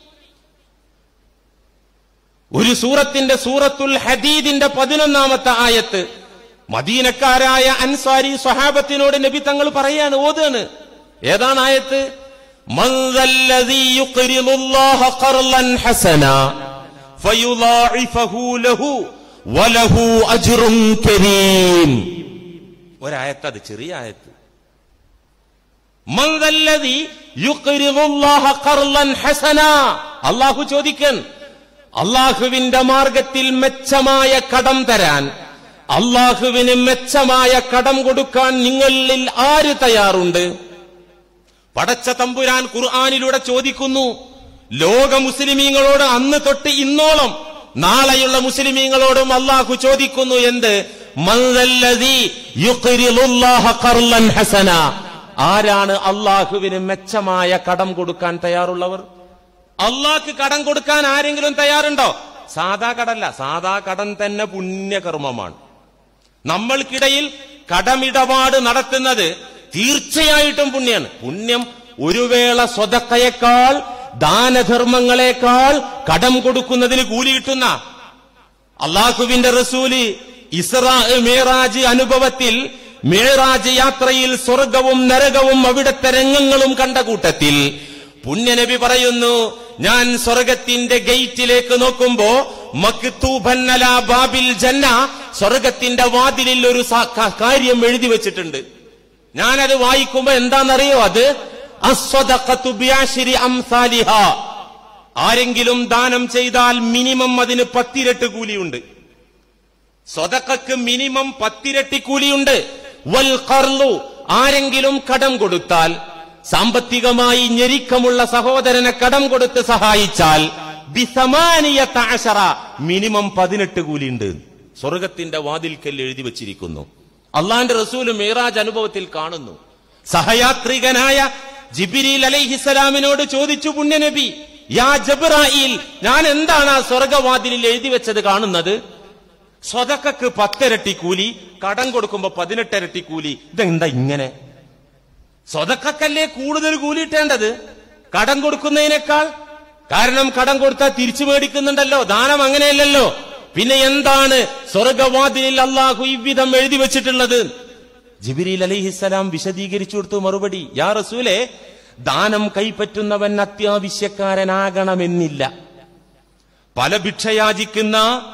ഒരു സൂറത്തിന്റെ സൂറത്തുൽ ഹദീദിന്റെ പതിനൊന്നാമത്തെ ആയത്ത് മദീനക്കാരായ അൻസാരി സ്വഹാബത്തിനോട് നബി തങ്ങൾ പറയാണ് ഓതാണ് ഏതാണ് ആയത്ത് من ذا الذي يقرض الله قرضا حسنا فيضاعفه له وله أجر كريم ഒരായത്ത് അത് ചെറിയ ആയത്ത് من ذا الذي يقرض الله قرضا حسنا അള്ളാഹു ചോദിക്കൻ അള്ളാഹുവിന്റെ മാർഗത്തിൽ മെച്ചമായ കടം തരാൻ അള്ളാഹുവിന് മെച്ചമായ കടം കൊടുക്കാൻ നിങ്ങളിൽ ആര് തയ്യാറുണ്ട് പടച്ച തമ്പുരാൻ ഖുർആാനിലൂടെ ചോദിക്കുന്നു ലോക മുസ്ലിമീങ്ങളോട് അന്ന് തൊട്ട് ഇന്നോളം നാളെയുള്ള മുസ്ലിമീങ്ങളോടും അള്ളാഹു ചോദിക്കുന്നു എന്ത് മൻദല്ലദീ യുഖ്രിളുല്ലാഹ ഖർളൻ ഹസന ആരാണ് അള്ളാഹുവിന് മെച്ചമായ കടം കൊടുക്കാൻ തയ്യാറുള്ളവർ അള്ളാഹ്ക്ക് കടം കൊടുക്കാൻ ആരെങ്കിലും തയ്യാറുണ്ടോ സാധാ കടല്ല സാധാ കടം തന്നെ പുണ്യകർമ്മമാണ് നമ്മൾക്കിടയിൽ കടമിടപാട് നടത്തുന്നത് തീർച്ചയായിട്ടും പുണ്യാണ് പുണ്യം ഒരു വേള സ്വതക്കയേക്കാൾ ദാനധർമ്മങ്ങളെക്കാൾ കടം കൊടുക്കുന്നതിന് കൂലി കിട്ടുന്ന അള്ളാഹുവിന്റെ റസൂല് ഇസ്രാ മേറാജ് അനുഭവത്തിൽ മേറാജ് യാത്രയിൽ സ്വർഗവും നരകവും അവിടുത്തെ രംഗങ്ങളും കണ്ട കൂട്ടത്തിൽ പുണ്യനബി പറയുന്നു ഞാൻ സ്വർഗത്തിന്റെ ഗേറ്റിലേക്ക് നോക്കുമ്പോ മക്തൂബൻ അലാ ബാബിൽ ജന്ന സ്വർഗത്തിന്റെ വാതിലിൽ ഒരു സാ- ക- കാര്യം എഴുതി വെച്ചിട്ടുണ്ട് ഞാനത് വായിക്കുമ്പോ എന്താണെന്നറിയോ അത് അസ്വദഖത്തു ബിഅശ്രി അംസാലിഹ ആരെങ്കിലും ദാനം ചെയ്താൽ മിനിമം അതിന് പത്തിരട്ട് കൂലിയുണ്ട് സ്വതക്കക്ക് മിനിമം പത്തിരട്ടി കൂലിയുണ്ട് വൽ ഖർലു ആരെങ്കിലും കടം കൊടുത്താൽ സാമ്പത്തികമായി ഞെരുക്കമുള്ള സഹോദരനെ കടം കൊടുത്ത് സഹായിച്ചാൽ ബിസമാനിയത്ത അശറ മിനിമം പതിനെട്ട് കൂലിയുണ്ട് സ്വർഗത്തിന്റെ വാതിൽക്കൽ എഴുതി വച്ചിരിക്കുന്നു അള്ളാന്റെ റസൂല് മേറാജ് അനുഭവത്തിൽ കാണുന്നു സഹയാത്രികനായ ജിബിരിൽ അലൈഹിസലാമിനോട് ചോദിച്ചു പുണ്യനബി യാ ജബ്രായിൽ ഞാൻ എന്താണ് ആ സ്വർഗവാതിലിൽ എഴുതി വെച്ചത് കാണുന്നത് സ്വതക്കക്ക് പത്തിരട്ടി കൂലി കടം കൊടുക്കുമ്പോ പതിനെട്ടിരട്ടി കൂലി ഇതെന്താ ഇങ്ങനെ സ്വതക്കല്ലേ കൂടുതൽ കൂലി ഇട്ടേണ്ടത് കടം കൊടുക്കുന്നതിനേക്കാൾ കാരണം കടം കൊടുത്താൽ തിരിച്ചു മേടിക്കുന്നുണ്ടല്ലോ ദാനം അങ്ങനെയല്ലല്ലോ പിന്നെ എന്താണ് സ്വർഗവാതിലിൽ അള്ളാഹു ഇவ்விധം എഴുതി വെച്ചിട്ടുള്ളത് ജിബിരിൽ അലൈഹിസ്സലാം വിശദീകരിച്ചു കൊടുത്തു മറുപടി യാ റസൂലെ ദാനം കൈപ്പറ്റുന്നവൻ അത്യാവശ്യക്കാരനാകണമെന്നില്ല പല ഭിക്ഷയാചിക്കുന്ന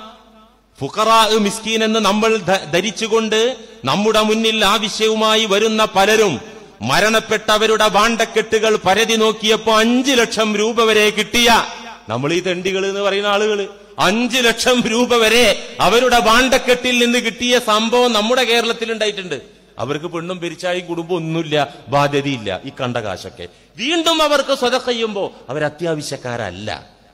ഫുഖറാ മിസ്കീൻ എന്ന് നമ്മൾ ധ- ധരിച്ചുകൊണ്ട് നമ്മുടെ മുന്നിൽ ആവശ്യവുമായി വരുന്ന പലരും മരണപ്പെട്ടവരുടെ വാണ്ടക്കെട്ടുകൾ പരതി നോക്കിയപ്പോ അഞ്ചു ലക്ഷം രൂപ വരെ കിട്ടിയ നമ്മൾ ഈ തെണ്ടികൾ എന്ന് പറയുന്ന ആളുകൾ അഞ്ചു ലക്ഷം രൂപ വരെ അവരുടെ വാണ്ടക്കെട്ടിൽ നിന്ന് കിട്ടിയ സംഭവം നമ്മുടെ കേരളത്തിൽ ഉണ്ടായിട്ടുണ്ട് അവർക്ക് പെണ്ണും പെരിച്ചായി കുടുംബം ഒന്നുമില്ല ബാധ്യതയില്ല ഈ കണ്ട കാശൊക്കെ വീണ്ടും അവർക്ക് സ്വതക്ക് ചെയ്യുമ്പോ അവർ അത്യാവശ്യക്കാരല്ല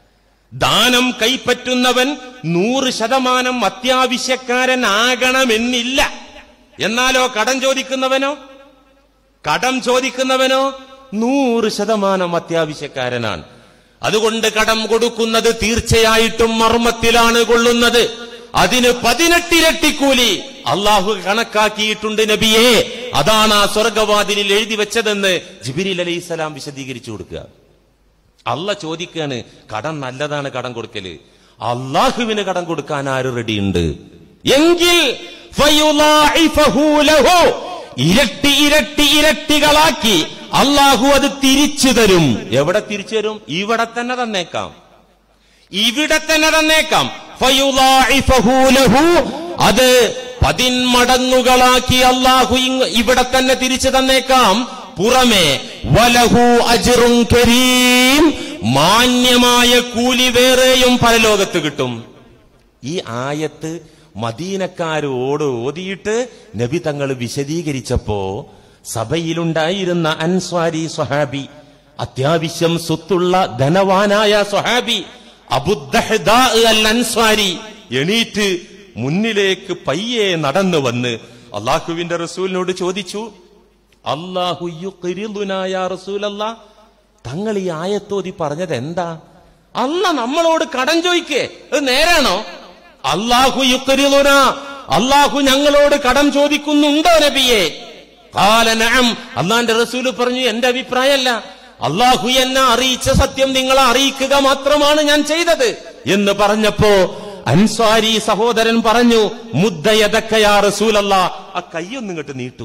ദാനം കൈപ്പറ്റുന്നവൻ നൂറ് ശതമാനം അത്യാവശ്യക്കാരനാകണമെന്നില്ല എന്നാലോ കടം ചോദിക്കുന്നവനോ കടം ചോദിക്കുന്നവനോ നൂറ് ശതമാനം അത്യാവശ്യക്കാരനാണ് അതുകൊണ്ട് കടം കൊടുക്കുന്നത് തീർച്ചയായിട്ടും മർമ്മത്തിലാണ് കൊള്ളുന്നത് അതിന് പതിനെട്ടിരട്ടി കൂലി അള്ളാഹു കണക്കാക്കിയിട്ടുണ്ട് നബിയെ അതാണ് ആ സ്വർഗവാതിലിൽ എഴുതി വെച്ചതെന്ന് ജിബിരിൽ അലൈഹിസ്സലാം വിശദീകരിച്ചു കൊടുക്കുക അല്ല ചോദിക്കാണ് കടം നല്ലതാണ് കടം കൊടുക്കല് അള്ളാഹുവിന് കടം കൊടുക്കാൻ ആര് റെഡിയുണ്ട് എങ്കിൽ ഫയുളാഇഫഹു ലഹു. ഇരട്ടി ഇരട്ടി ഇരട്ടികളാക്കി അള്ളാഹു അത് തിരിച്ചു തരും എവിടെ തിരിച്ചു തരും ഇവിടെ തന്നെ തന്നേക്കാം ഇവിടെ തന്നെ തന്നേക്കാം ഫയുളാഇഫഹു ലഹു. അത് പതിന്മടങ്ങുകളാക്കി അള്ളാഹു ഇങ് ഇവിടെ തന്നെ തിരിച്ചു തന്നേക്കാം പുറമെ വലഹു അജ്റുൻ കരീം മാന്യമായ കൂലി വേറെയും പരലോകത്ത് കിട്ടും ഈ ആയത്ത് മദീനക്കാരോട് ഓതിയിട്ട് നബി തങ്ങൾ വിശദീകരിച്ചപ്പോ സഭയിലുണ്ടായിരുന്ന അൻസ്വാരി സ്വഹാബി അത്യാവശ്യം സ്വത്തുള്ള ധനവാനായ സ്വഹാബി അബുദ്ദഹ്ദാ അൽ അൻസ്വാരി എണീറ്റ് മുന്നിലേക്ക് പയ്യെ നടന്നു വന്ന് അള്ളാഹുവിന്റെ റസൂലിനോട് ചോദിച്ചു അള്ളാഹു യുഖ്രിദുനാ യാ റസൂലല്ലാ തങ്ങൾ ഈ ആയത്തോതി പറഞ്ഞത് എന്താ അല്ല നമ്മളോട് കടം ചോദിക്കേ അത് നേരാണോ അള്ളാഹു യുക്കരിലുന അള്ളാഹു ഞങ്ങളോട് കടം ചോദിക്കുന്നുണ്ടോ നബിയെ കാലനം അള്ളാന്റെ റസൂല് പറഞ്ഞു എന്റെ അഭിപ്രായമല്ല അള്ളാഹു എന്നെ അറിയിച്ച സത്യം നിങ്ങളെ അറിയിക്കുക മാത്രമാണ് ഞാൻ ചെയ്തത് എന്ന് പറഞ്ഞപ്പോ അൻസ്വാരി സഹോദരൻ പറഞ്ഞു മുദ്ദയതക്കയാ റസൂലല്ല ആ കൈയൊന്നും ഇങ്ങോട്ട് നീട്ടു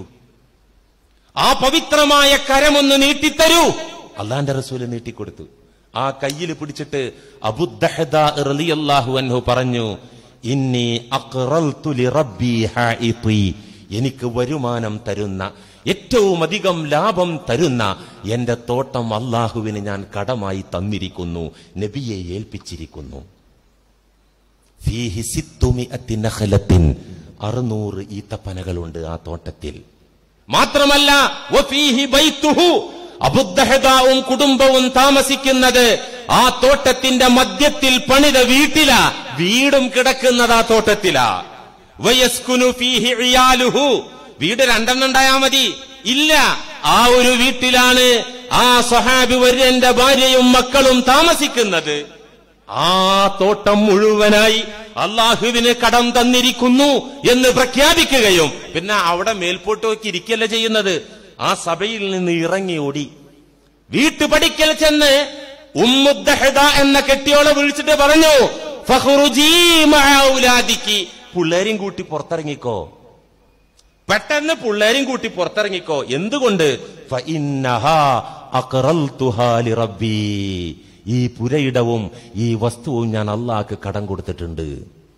ആ പവിത്രമായ കരമൊന്ന് നീട്ടിത്തരൂ അള്ളാന്റെ റസൂല് നീട്ടിക്കൊടുത്തു ആ കയ്യിൽ പിടിച്ചിട്ട് അബുദ്ദഹദ റളിയല്ലാഹു അൻഹു പറഞ്ഞു ഇന്നി അഖറൽതു ലിറബ്ബി ഹായിതി എനിക്ക് വരുമാനം തരുന്ന ഏറ്റവും അധികം ലാഭം തരുന്ന എന്റെ തോട്ടം അള്ളാഹുവിന് ഞാൻ കടമായി തന്നിരിക്കുന്നു നബിയെ ഏൽപ്പിച്ചിരിക്കുന്നു ഫീഹി സിത്തുമിഅത്തി നഖലത്തിൻ അറുന്നൂറ് ഈത്തപ്പനകളുണ്ട് ആ തോട്ടത്തിൽ മാത്രമല്ല വഫീഹി ബൈത്തുഹു അബുദ്ദഹദാവും കുടുംബവും താമസിക്കുന്നത് ആ തോട്ടത്തിന്റെ മധ്യത്തിൽ പണിത വീട്ടിലാ വീടും കിടക്കുന്നത് ആ തോട്ടത്തിലാ വയസ്കുനു ഫീഹി ഇയാലുഹു വീട് രണ്ടെണ്ണം ഉണ്ടായാ മതി ഇല്ല ആ ഒരു വീട്ടിലാണ് ആ സഹാബി വര്യന്റെ ഭാര്യയും മക്കളും താമസിക്കുന്നത് ആ തോട്ടം മുഴുവനായി അള്ളാഹുവിന് കടം തന്നിരിക്കുന്നു എന്ന് പ്രഖ്യാപിക്കുകയും പിന്നെ അവിടെ മേൽപോട്ട് നോക്കി ഇരിക്കല്ല ചെയ്യുന്നത് ആ സഭയിൽ നിന്ന് ഇറങ്ങി ഓടി വീട്ടുപടിക്കൽ ചെന്ന് ഉമ്മുദ്ദഹദ എന്ന കെട്ടിയോളെ വിളിച്ചിട്ട് പറഞ്ഞു ഫഖ്റുജീ മഅ ഔലാദിക്കി പിള്ളേരും കൂട്ടി പുറത്തിറങ്ങിക്കോ പെട്ടെന്ന് പിള്ളേരും കൂട്ടി പുറത്തിറങ്ങിക്കോ എന്തുകൊണ്ട് ഫഇന്നഹാ അഖറൽതുഹാ ലിറബ്ബി ഈ പുരയിടവും ഈ വസ്തുവും ഞാൻ അള്ളാഹ്ക്ക് കടം കൊടുത്തിട്ടുണ്ട്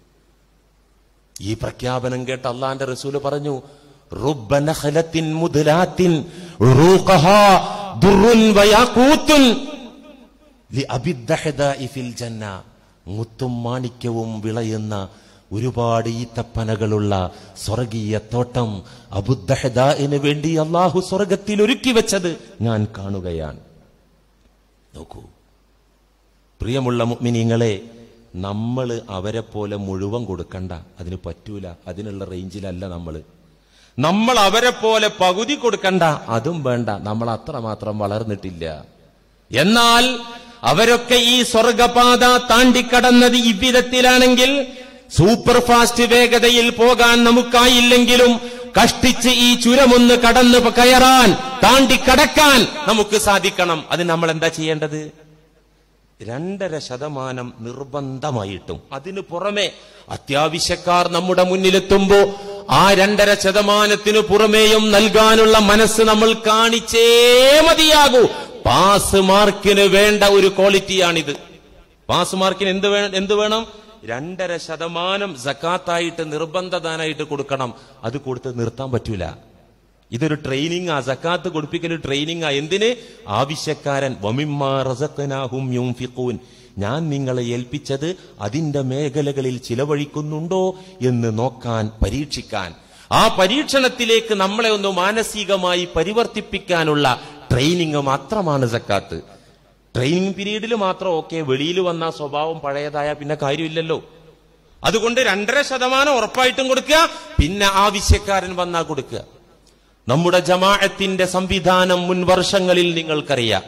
ഈ പ്രഖ്യാപനം കേട്ട് അള്ളാന്റെ റസൂല് പറഞ്ഞു റുബ്ബ നഖലത്തിൻ മുദ്ലാത്തിൻ റൂഖഹാ ദുർറുൻ വയാഖൂത്തുൻ ലിഅബിദ്ദഹദാഇ ഫിൽ ജന്ന മുത്തും മാണിക്യവും വിളയുന്ന ഒരുപാട് ഈത്തപ്പനകളുള്ള സ്വർഗീയ തോട്ടം അബുദ്ദഹദാഇന് വേണ്ടി അള്ളാഹു സ്വർഗത്തിൽ ഒരുക്കി വെച്ചത് ഞാൻ കാണുകയാണ് നോക്കൂ പ്രിയമുള്ള മുഅ്മിനീങ്ങളെ നമ്മൾ അവരെ പോലെ മുഴുവൻ കൊടുക്കണ്ട അതിന് പറ്റൂല അതിനുള്ള റേഞ്ചിലല്ല നമ്മൾ നമ്മൾ അവരെ പോലെ പകുതി കൊടുക്കണ്ട അതും വേണ്ട നമ്മൾ അത്രമാത്രം വളർന്നിട്ടില്ല എന്നാൽ അവരൊക്കെ ഈ സ്വർഗപാത താണ്ടിക്കടന്നത് ഇவ்விധത്തിലാണെങ്കിൽ സൂപ്പർ ഫാസ്റ്റ് വേഗതയിൽ പോകാൻ നമുക്കായില്ലെങ്കിലും കഷ്ടിച്ച് ഈ ചുരമൊന്ന് കടന്ന് കയറാൻ താണ്ടിക്കടക്കാൻ നമുക്ക് സാധിക്കണം അത് നമ്മൾ എന്താ ചെയ്യേണ്ടത് രണ്ടര ശതമാനം നിർബന്ധമായിട്ടും അതിനു പുറമെ അത്യാവശ്യക്കാർ നമ്മുടെ മുന്നിലെത്തുമ്പോ ആ രണ്ടര ശതമാനത്തിനു പുറമേയും നൽകാനുള്ള മനസ്സ് നമ്മൾ കാണിച്ചേ മതിയാകൂ പാസ് മാർക്കിന് വേണ്ട ഒരു ക്വാളിറ്റിയാണിത് പാസ് മാർക്കിന് എന്ത് വേണം എന്ത് വേണം രണ്ടര ശതമാനം സക്കാത്തായിട്ട് നിർബന്ധദാനായിട്ട് കൊടുക്കണം അത് കൊടുത്ത് നിർത്താൻ പറ്റൂല ഇതൊരു ട്രെയിനിങ് ആ സക്കാത്ത് കൊടുപ്പിക്കൽ ട്രെയിനിങ് ആ എന്തിന് ആവശ്യക്കാരൻ വമിമ്മാ റസഖ്നാഹും യുൻഫിഖൂൻ ഞാൻ നിങ്ങളെ ഏൽപ്പിച്ചത് അതിന്റെ മേഖലകളിൽ ചിലവഴിക്കുന്നുണ്ടോ എന്ന് നോക്കാൻ പരീക്ഷിക്കാൻ ആ പരീക്ഷണത്തിലേക്ക് നമ്മളെ ഒന്ന് മാനസികമായി പരിവർത്തിപ്പിക്കാനുള്ള ട്രെയിനിങ് മാത്രമാണ് സക്കാത്ത് ട്രെയിനിങ് പീരീഡിൽ മാത്രം ഓക്കെ വെളിയിൽ വന്ന സ്വഭാവം പഴയതായ പിന്നെ കാര്യമില്ലല്ലോ അതുകൊണ്ട് രണ്ടര ശതമാനം ഉറപ്പായിട്ടും കൊടുക്കുക പിന്നെ ആവശ്യക്കാരൻ വന്നാ കൊടുക്കുക നമ്മുടെ ജമാഅത്തിന്റെ സംവിധാനം മുൻ വർഷങ്ങളിൽ നിങ്ങൾക്കറിയാം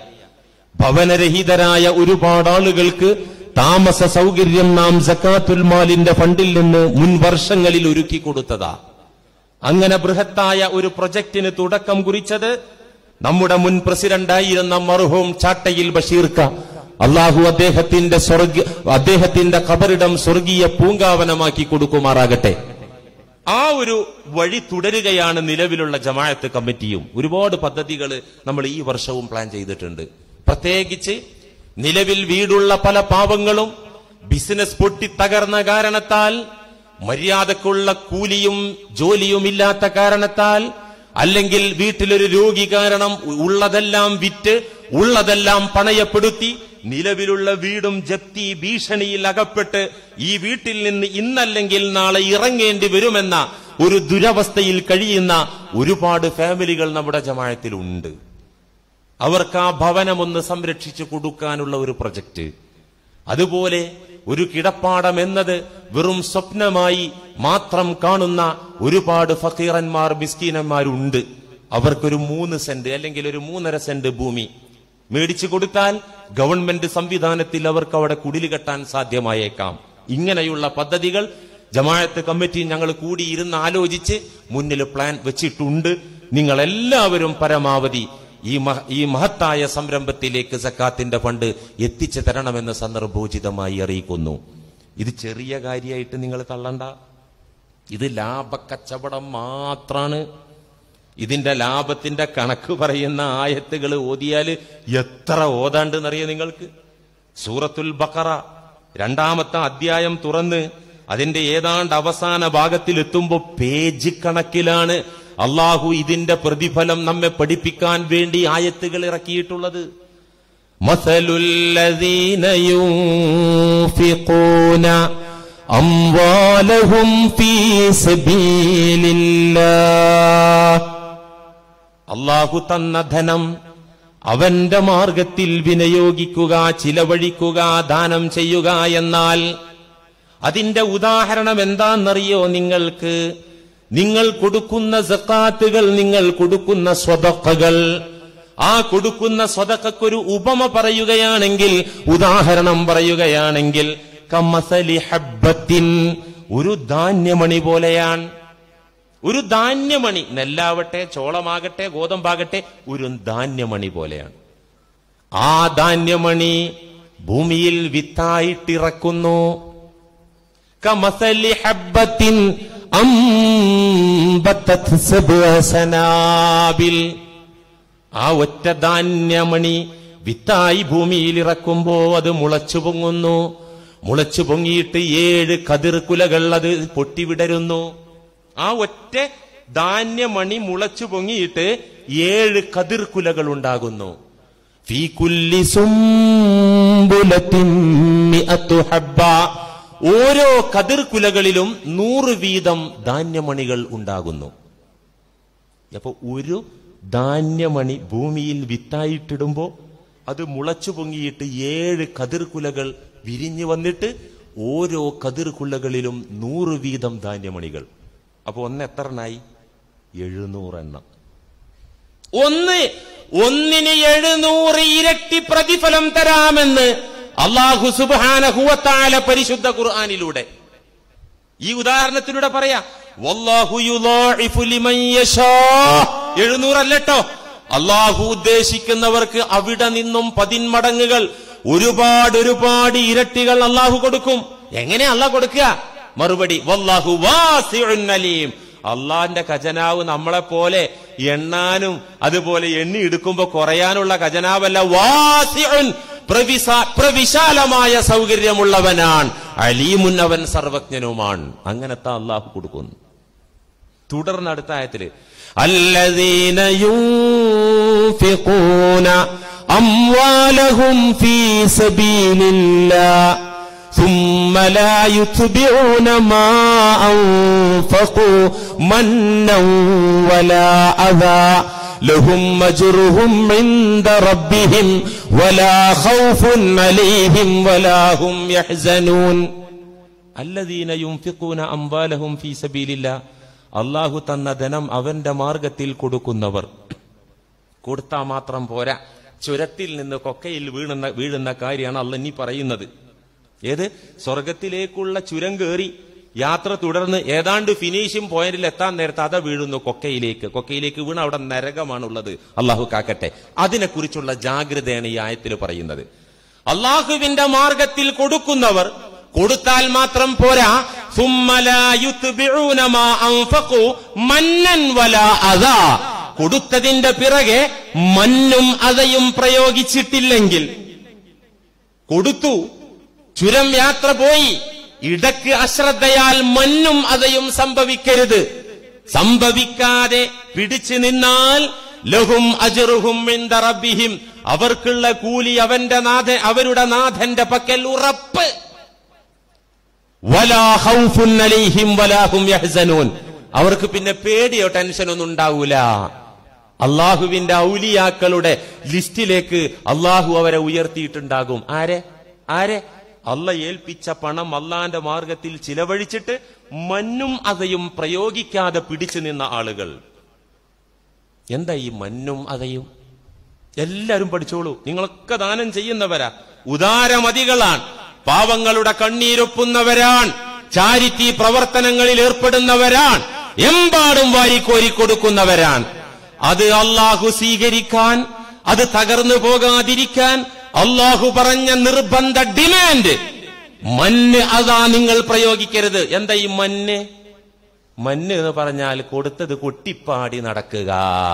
ഭവനരഹിതരായ ഒരുപാട് ആളുകൾക്ക് താമസ സൗകര്യം നാം സക്കാത്തുൽ മാലിന്റെ ഫണ്ടിൽ നിന്ന് മുൻ വർഷങ്ങളിൽ ഒരുക്കി കൊടുത്തതാ അങ്ങനെ ബൃഹത്തായ ഒരു പ്രൊജക്ടിന് തുടക്കം കുറിച്ചത് നമ്മുടെ മുൻ പ്രസിഡന്റായിരുന്ന മർഹൂം ചാട്ടയിൽ ബഷീർക്ക അള്ളാഹു അദ്ദേഹത്തിന്റെ സ്വർഗ അദ്ദേഹത്തിന്റെ ഖബറിടം സ്വർഗീയ പൂങ്കാവനമാക്കി കൊടുക്കുമാറാകട്ടെ ആ ഒരു വഴി തുടരുകയാണ് നിലവിലുള്ള ജമാഅത്ത് കമ്മിറ്റിയും ഒരുപാട് പദ്ധതികൾ നമ്മൾ ഈ വർഷവും പ്ലാൻ ചെയ്തിട്ടുണ്ട് പ്രത്യേകിച്ച് നിലവിൽ വീടുള്ള പല പാവങ്ങളും ബിസിനസ് പൊട്ടിത്തകർന്ന കാരണത്താൽ മര്യാദക്കുള്ള കൂലിയും ജോലിയും ഇല്ലാത്ത കാരണത്താൽ അല്ലെങ്കിൽ വീട്ടിലൊരു രോഗി കാരണം ഉള്ളതെല്ലാം വിറ്റ് ഉള്ളതെല്ലാം പണയപ്പെടുത്തി നിലവിലുള്ള വീടും ജപ്തി ഭീഷണിയിൽ അകപ്പെട്ട് ഈ വീട്ടിൽ നിന്ന് ഇന്നല്ലെങ്കിൽ നാളെ ഇറങ്ങേണ്ടി വരുമെന്ന ഒരു ദുരവസ്ഥയിൽ കഴിയുന്ന ഒരുപാട് ഫാമിലികൾ നമ്മുടെ ജമാഴത്തിലുണ്ട് അവർക്ക് ആ ഭവനമൊന്ന് സംരക്ഷിച്ചു കൊടുക്കാനുള്ള ഒരു പ്രൊജക്ട് അതുപോലെ ഒരു കിടപ്പാടം എന്നത് വെറും സ്വപ്നമായി മാത്രം കാണുന്ന ഒരുപാട് ഫക്കീറന്മാർ മിസ്കീനന്മാരുണ്ട് അവർക്കൊരു മൂന്ന് സെന്റ് അല്ലെങ്കിൽ ഒരു മൂന്നര സെന്റ് ഭൂമി മേടിച്ചു കൊടുത്താൽ ഗവൺമെന്റ് സംവിധാനത്തിൽ അവർക്ക് അവിടെ കുടില് കെട്ടാൻ സാധ്യമായേക്കാം ഇങ്ങനെയുള്ള പദ്ധതികൾ ജമാഅത്ത് കമ്മിറ്റി ഞങ്ങൾ കൂടിയിരുന്ന് ആലോചിച്ച് മുന്നിൽ പ്ലാൻ വെച്ചിട്ടുണ്ട് നിങ്ങൾ എല്ലാവരും പരമാവധി ഈ മഹ- ഈ മഹത്തായ സംരംഭത്തിലേക്ക് സക്കാത്തിന്റെ ഫണ്ട് എത്തിച്ചു തരണമെന്ന് സന്ദർഭോചിതമായി അറിയിക്കുന്നു ഇത് ചെറിയ കാര്യമായിട്ട് നിങ്ങൾ തള്ളണ്ട ഇത് ലാഭക്കച്ചവടം മാത്രാണ് ഇതിന്റെ ലാഭത്തിന്റെ കണക്ക് പറയുന്ന ആയത്തുകൾ ഓതിയാല് എത്ര ഓതാണ്ടെന്നറിയോ നിങ്ങൾക്ക് സൂറത്തുൽ ബക്കറ രണ്ടാമത്തെ അധ്യായം തുറന്ന് അതിന്റെ ഏതാണ്ട് അവസാന ഭാഗത്തിൽ എത്തുമ്പോ പേജ് കണക്കിലാണ് അള്ളാഹു ഇതിന്റെ പ്രതിഫലം നമ്മെ പഠിപ്പിക്കാൻ വേണ്ടി ആയത്തുകൾ ഇറക്കിയിട്ടുള്ളത് مثل الذين ينفقون أموالهم في سبيل الله അള്ളാഹു തന്ന ധനം അവന്റെ മാർഗത്തിൽ വിനിയോഗിക്കുക ചിലവഴിക്കുക ദാനം ചെയ്യുക എന്നാൽ അതിന്റെ ഉദാഹരണം എന്താണെന്നറിയോ നിങ്ങൾക്ക് നിങ്ങൾ കൊടുക്കുന്ന സക്കാത്തുകൾ നിങ്ങൾ കൊടുക്കുന്ന സ്വതക്കകൾ ആ കൊടുക്കുന്ന സ്വതക്കൊരു ഉപമ പറയുകയാണെങ്കിൽ ഉദാഹരണം പറയുകയാണെങ്കിൽ കമസലി ഹബ്ബത്തിൻ ഒരു ധാന്യമണി പോലെയാണ് ഒരു ധാന്യമണി നെല്ലാവട്ടെ ചോളമാകട്ടെ ഗോതമ്പാകട്ടെ ഒരു ധാന്യമണി പോലെയാണ് ആ ധാന്യമണി ഭൂമിയിൽ വിത്തായിട്ടിറക്കുന്നു കമസലി ഹബ്ബത്തിൻ അംബത്തത് സബ്അ സനാബിൽ ആ ഒറ്റ ധാന്യമണി വിത്തായി ഭൂമിയിൽ ഇറക്കുമ്പോ അത് മുളച്ചു പൊങ്ങുന്നു മുളച്ചു പൊങ്ങിയിട്ട് ഏഴ് കതിർ കുലകൾ അത് പൊട്ടിവിടരുന്നു ആ ഒറ്റ ധാന്യമണി മുളച്ചു പൊങ്ങിയിട്ട് ഏഴ് കതിർ കുലകൾ ഉണ്ടാകുന്നു ഫീ കുല്ലി സുംബുലത്തിൻ മിഅത്തു ഹബ്ബ ഓരോ കതിർ കുലകളിലും നൂറ് വീതം ധാന്യമണികൾ ഉണ്ടാകുന്നു അപ്പൊ ഒരു ധാന്യമണി ഭൂമിയിൽ വിത്തായിട്ടിടുമ്പോ അത് മുളച്ചു പൊങ്ങിയിട്ട് ഏഴ് കതിർക്കുലകൾ വിരിഞ്ഞു വന്നിട്ട് ഓരോ കതിർക്കുലകളിലും നൂറ് വീതം ധാന്യമണികൾ അപ്പൊ ഒന്ന് എത്ര എണ്ണായി എഴുന്നൂറെണ്ണം ഒന്ന് ഒന്നിന് എഴുന്നൂറ് ഇരട്ടി പ്രതിഫലം തരാമെന്ന് അള്ളാഹു സുബാനഹുവത്താല പരിശുദ്ധ ഖുർആാനിലൂടെ ഈ ഉദാഹരണത്തിലൂടെ പറയാ വല്ലാഹു യുളാഇഫു ലിമൻ യശാ എഴുന്നൂറല്ലട്ടോ അള്ളാഹു ഉദ്ദേശിക്കുന്നവർക്ക് അവിടെ നിന്നും പതിന്മടങ്ങുകൾ ഒരുപാട് ഒരുപാട് ഇരട്ടികൾ അള്ളാഹു കൊടുക്കും എങ്ങനെ അള്ളാഹ് കൊടുക്കുക മറുപടി വല്ലാഹു വാസിഉൻ അലീം അള്ളാന്റെ ഖജനാവ് നമ്മളെ പോലെ എണ്ണാനും അതുപോലെ എണ്ണി എടുക്കുമ്പോ കുറയാനുള്ള ഖജനാവല്ല വാസിഉൻ പ്രവിശാ- പ്രവിശാലമായ സൗകര്യമുള്ളവനാണ് അലീമുൻ അവൻ സർവജ്ഞനുമാണ് അങ്ങനത്തെ അള്ളാഹു കൊടുക്കുന്നു തുടർന്ന് അടുത്ത ആയത്തില് الذين ينفقون أموالهم في سبيل الله ثم لا يتبعون ما أنفقوا منا ولا أذى ലഹും അജ്റുഹും ഇൻദ റബ്ബിഹിം വലാ ഖൗഫുൻ അലൈഹിം വലാ ഹും യഹ്സനൂൻ അല്ലദീന യുംഫിഖൂന അംവാലഹും ഫീ സബീലില്ലാ അള്ളാഹു തന്ന ധനം അവന്റെ മാർഗത്തിൽ കൊടുക്കുന്നവർ കൊടുത്താൽ മാത്രം പോരാ ചുരത്തിൽ നിന്ന് കൊക്കയിൽ വീഴുന്ന വീഴുന്ന കാര്യമാണ് അല്ല ഇനി പറയുന്നത് ഏത് സ്വർഗത്തിലേക്കുള്ള ചുരം കയറി യാത്ര തുടർന്ന് ഏതാണ്ട് ഫിനിഷിംഗ് പോയിന്റിൽ എത്താൻ നേരത്തെ അത വീഴുന്നു കൊക്കയിലേക്ക് കൊക്കയിലേക്ക് വീണ അവിടെ നരകമാണുള്ളത് അള്ളാഹു കാക്കട്ടെ അതിനെക്കുറിച്ചുള്ള ജാഗ്രതയാണ് ഈ ആയത്തിൽ പറയുന്നത് അള്ളാഹുവിന്റെ മാർഗത്തിൽ കൊടുക്കുന്നവർ കൊടുത്താൽ മാത്രം പോരാ ثم لا يتبعون ما أنفقوا منا ولا أذى. കൊടുത്തതിന്റെ പിറകെ മണ്ണും അതയും പ്രയോഗിച്ചിട്ടില്ലെങ്കിൽ കൊടുത്തു ചുരം യാത്ര പോയി ഇടക്ക് അശ്രദ്ധയാൽ മണ്ണും അതയും സംഭവിക്കരുത് സംഭവിക്കാതെ പിടിച്ചു നിന്നാൽ ലഹും അജറുഹും മിൻദ റബ്ബിഹിം അവർക്കുള്ള കൂലി അവന്റെ നാഥൻ അവരുടെ നാഥന്റെ പക്കൽ ഉറപ്പ് വലാ ഖൗഫുൻ അലൈഹിം വലാ ഹും യഹ്സനൂൻ അവർക്ക് പിന്നെ പേടിയോ ടെൻഷനോ ഒന്നും ഉണ്ടാവൂല അള്ളാഹുവിന്റെ ഔലിയാക്കളുടെ ലിസ്റ്റിലേക്ക് അള്ളാഹു അവരെ ഉയർത്തിയിട്ടുണ്ടാകും ആരെ ആരെ അല്ല ഏൽപ്പിച്ച പണം അള്ളാന്റെ മാർഗത്തിൽ ചിലവഴിച്ചിട്ട് മണ്ണും അതയും പ്രയോഗിക്കാതെ പിടിച്ചു നിന്ന ആളുകൾ എന്താ ഈ മണ്ണും അതയും എല്ലാരും പഠിച്ചോളൂ നിങ്ങളൊക്കെ ദാനം ചെയ്യുന്നവരാ ഉദാരമതികളാണ് പാവങ്ങളുടെ കണ്ണീരൊപ്പുന്നവരാണ് ചാരിറ്റി പ്രവർത്തനങ്ങളിൽ ഏർപ്പെടുന്നവരാണ് എമ്പാടും വാരിക്കോരി കൊടുക്കുന്നവരാണ് അത് അള്ളാഹു സ്വീകരിക്കാൻ അത് തകർന്നു പോകാതിരിക്കാൻ അള്ളാഹു പറഞ്ഞ നിർബന്ധ ഡിമാൻഡ് മണ്ണ് അതാ നിങ്ങൾ പ്രയോഗിക്കരുത് എന്താ ഈ മണ്ണ് മണ്ണ് എന്ന് പറഞ്ഞാൽ കൊടുത്തത് കൊട്ടിപ്പാടി നടക്കുക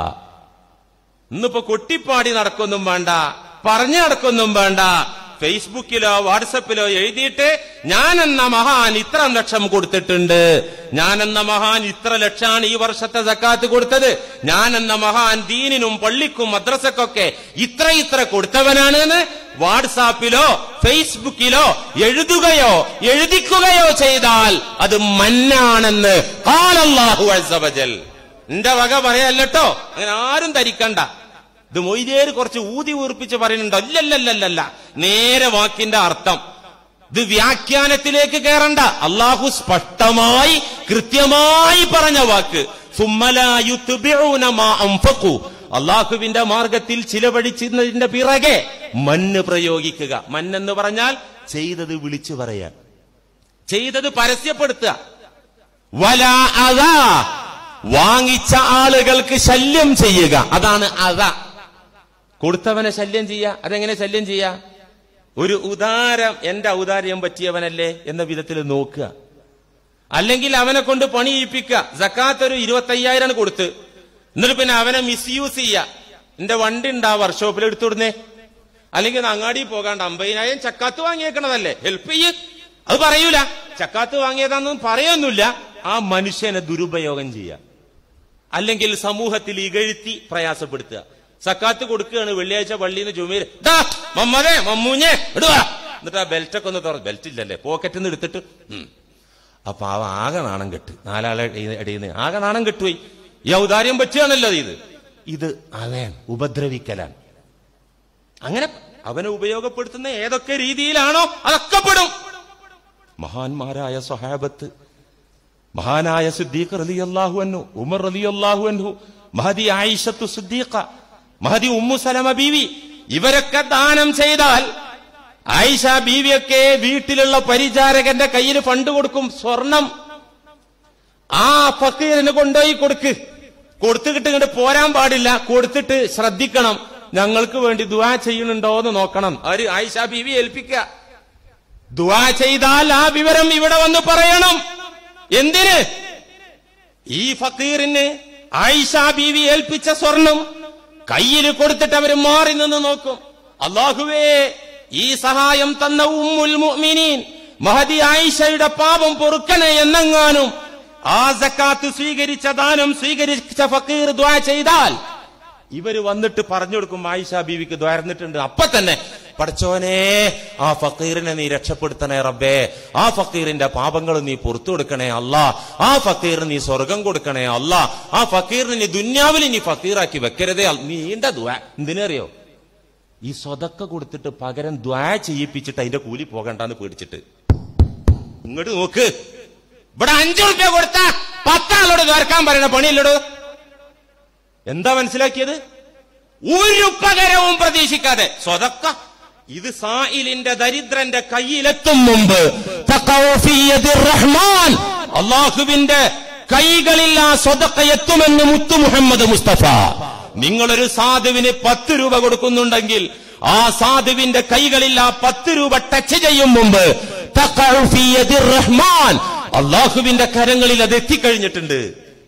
ഇന്നിപ്പോ കൊട്ടിപ്പാടി നടക്കൊന്നും വേണ്ട പറഞ്ഞു നടക്കൊന്നും വേണ്ട ഫേസ്ബുക്കിലോ വാട്സപ്പിലോ എഴുതിയിട്ട് ഞാൻ എന്ന മഹാൻ ഇത്ര ലക്ഷം കൊടുത്തിട്ടുണ്ട് ഞാൻ എന്ന മഹാൻ ഇത്ര ലക്ഷമാണ് ഈ വർഷത്തെ സക്കാത്ത് കൊടുത്തത് ഞാൻ എന്ന മഹാൻ ദീനിനും പള്ളിക്കും മദ്രസക്കൊക്കെ ഇത്ര ഇത്ര കൊടുത്തവനാണ് എന്ന് വാട്സാപ്പിലോ ഫേസ്ബുക്കിലോ എഴുതുകയോ എഴുതിക്കുകയോ ചെയ്താൽ അത് മന്നാണെന്ന് കാലല്ലാഹു അസബജൽ എന്റെ വക പറയല്ലോ അങ്ങനെ ആരും ധരിക്കണ്ട ഇത് മൊയ്തേര് കുറച്ച് ഊതി ഊർപ്പിച്ച് പറയുന്നുണ്ടോ ഇല്ലല്ലല്ലല്ല നേരെ വാക്കിന്റെ അർത്ഥം ഇത് വ്യാഖ്യാനത്തിലേക്ക് കയറണ്ട അള്ളാഹു സ്പഷ്ടമായി കൃത്യമായി പറഞ്ഞ വാക്ക് സുമ്മലായുത്തുബിഊന മാ അൻഫഖു. അള്ളാഹുവിന്റെ മാർഗത്തിൽ ചിലവഴിച്ചതിന്റെ പിറകെ മണ്ണ് പ്രയോഗിക്കുക മണ്ണെന്ന് പറഞ്ഞാൽ ചെയ്തത് വിളിച്ചു പറയാൻ ചെയ്തത് പരസ്യപ്പെടുത്തുക വല അത വാങ്ങിച്ച ആളുകൾക്ക് ശല്യം ചെയ്യുക അതാണ് അത കൊടുത്തവനെ ശല്യം ചെയ്യുക അതെങ്ങനെ ശല്യം ചെയ്യുക ഒരു ഉദാരം എന്റെ ഔദാര്യം പറ്റിയവനല്ലേ എന്ന വിധത്തിൽ നോക്കുക അല്ലെങ്കിൽ അവനെ കൊണ്ട് പണിയിപ്പിക്കുക ജക്കാത്ത് ഒരു ഇരുപത്തയ്യായിരം കൊടുത്ത് എന്നിട്ട് പിന്നെ അവനെ മിസ്യൂസ് ചെയ്യുക എന്റെ വണ്ടി ഉണ്ട് ആ വർക്ക്ഷോപ്പിൽ എടുത്തുവിടുന്നേ അല്ലെങ്കിൽ ഒന്ന് അങ്ങാടി പോകാണ്ട് അമ്പതിനായിരം ചക്കാത്ത് വാങ്ങിയേക്കണതല്ലേ ഹെൽപ്പ് ചെയ്യ് അത് പറയൂല ചക്കാത്ത് വാങ്ങിയതാണെന്ന് പറയൊന്നുമില്ല ആ മനുഷ്യനെ ദുരുപയോഗം ചെയ്യുക അല്ലെങ്കിൽ സമൂഹത്തിൽ ഇകഴ്ത്തി പ്രയാസപ്പെടുത്തുക സക്കാത്ത് കൊടുക്കുകയാണ് വെള്ളിയാഴ്ച പള്ളിയിൽ നിന്ന് ചുമര് ദാ മമ്മതെ മമ്മൂഞ്ഞെ ഇടുക എന്നിട്ട് ആ ബെൽറ്റൊക്കെ ഒന്ന് തുറ ബെൽറ്റ് ഇല്ലല്ലേ പോക്കറ്റിൽ നിന്ന് എടുത്തിട്ട് ഉം. അപ്പൊ അവ ആകെ നാണം കെട്ട് നാലാളെ ഇടയിൽ നിന്ന് ആകെ നാണം കെട്ടുപോയി ഈ ഔദാര്യം പറ്റുകയാണല്ലോ ഇത് ഇത് അവൻ ഉപദ്രവിക്കലാണ് അങ്ങനെ അവനെ ഉപയോഗപ്പെടുത്തുന്ന ഏതൊക്കെ രീതിയിലാണോ അതൊക്കെ പെടും മഹാന്മാരായ സ്വഹാബത്ത് മഹാനായ സിദ്ദീഖ് റളിയല്ലാഹു അൻഹു ഉമർ റളിയല്ലാഹു അൻഹു മഹദി ആയിഷത്തു സിദ്ദീഖ മഹദി ഉമ്മു സലമ ബീവി ഇവരൊക്കെ ദാനം ചെയ്താൽ ആയിഷ ബീവിയൊക്കെ വീട്ടിലുള്ള പരിചാരകന്റെ കയ്യിൽ ഫണ്ട് കൊടുക്കും സ്വർണം ആ ഫക്കീറിന് കൊണ്ടുപോയി കൊടുക്ക് കൊടുത്തിട്ട് ഇങ്ങോട്ട് പോരാൻ പാടില്ല കൊടുത്തിട്ട് ശ്രദ്ധിക്കണം ഞങ്ങൾക്ക് വേണ്ടി ദുആ ചെയ്യുന്നുണ്ടോ എന്ന് നോക്കണം അവര് ആയിഷ ബീവി ഏൽപ്പിക്കുക ദുആ ചെയ്താൽ ആ വിവരം ഇവിടെ വന്ന് പറയണം എന്തിന് ഈ ഫക്കീറിന് ആയിഷ ബീവി ഏൽപ്പിച്ച സ്വർണം കയ്യിൽ കൊടുത്തിട്ട് അവര് മാറി നിന്ന് നോക്കും അള്ളാഹുവേ ഈ സഹായം തന്ന ഉമ്മുൽ മുഅ്മിനീൻ മഹദി ആയിഷയുടെ പാപം പൊറുക്കണേ എന്നെങ്ങാനും ആ സക്കാത്ത് സ്വീകരിച്ച ദാനം സ്വീകരിച്ച ഫക്കീർ ദ്വാ ചെയ്താൽ ഇവര് വന്നിട്ട് പറഞ്ഞു കൊടുക്കും ആയിഷ ബീവിക്ക് ദ്വാരന്നിട്ടുണ്ട് അപ്പൊ തന്നെ പഠിച്ചോനെ ആ ഫക്കീറിനെ നീ രക്ഷപ്പെടുത്തണേ റബ്ബേ ആ ഫക്കീറിന്റെ പാപങ്ങൾ നീ പുറത്തു കൊടുക്കണേ അല്ലാ ആ ഫക്കീറിന് നീ സ്വർഗം കൊടുക്കണേ അല്ലാ ആ ഫക്കീറിനെ നീ ദുന്യാവിൽ നീ ഫക്കീറാക്കി വെക്കരുതേ അൽ- നീണ്ട ദ്വാ എന്തിനറിയോ ഈ സ്വതക്ക കൊടുത്തിട്ട് പകരം ദ്വാ ചെയ്യിപ്പിച്ചിട്ട് അതിന്റെ കൂലി പോകണ്ടെന്ന് പേടിച്ചിട്ട് ഇങ്ങോട്ട് നോക്ക് ഇവിടെ അഞ്ചു റുപ്യ കൊടുത്ത പത്താളോട് കേർക്കാൻ പറയണ പണിയല്ലടോ എന്താ മനസ്സിലാക്കിയത് ഒരു പകരവും പ്രതീക്ഷിക്കാതെ സ്വതക്ക ഇത് സായിലിന്റെ ദരിദ്രന്റെ കയ്യിലെത്തും മുമ്പ് തഖഉ ഫീ യദിർ റഹ്മാൻ അള്ളാഹുവിന്റെ കൈകളിൽ ആ സ്വതക്ക എത്തുമെന്ന് മുത്തു മുഹമ്മദ് മുസ്തഫ നിങ്ങളൊരു സാധുവിന് പത്ത് രൂപ കൊടുക്കുന്നുണ്ടെങ്കിൽ ആ സാധുവിന്റെ കൈകളിൽ ആ പത്ത് രൂപ ടച്ച് ചെയ്യും മുമ്പ് തഖഉ ഫീ യദിർ റഹ്മാൻ അള്ളാഹുവിന്റെ കരങ്ങളിൽ അത് എത്തിക്കഴിഞ്ഞിട്ടുണ്ട്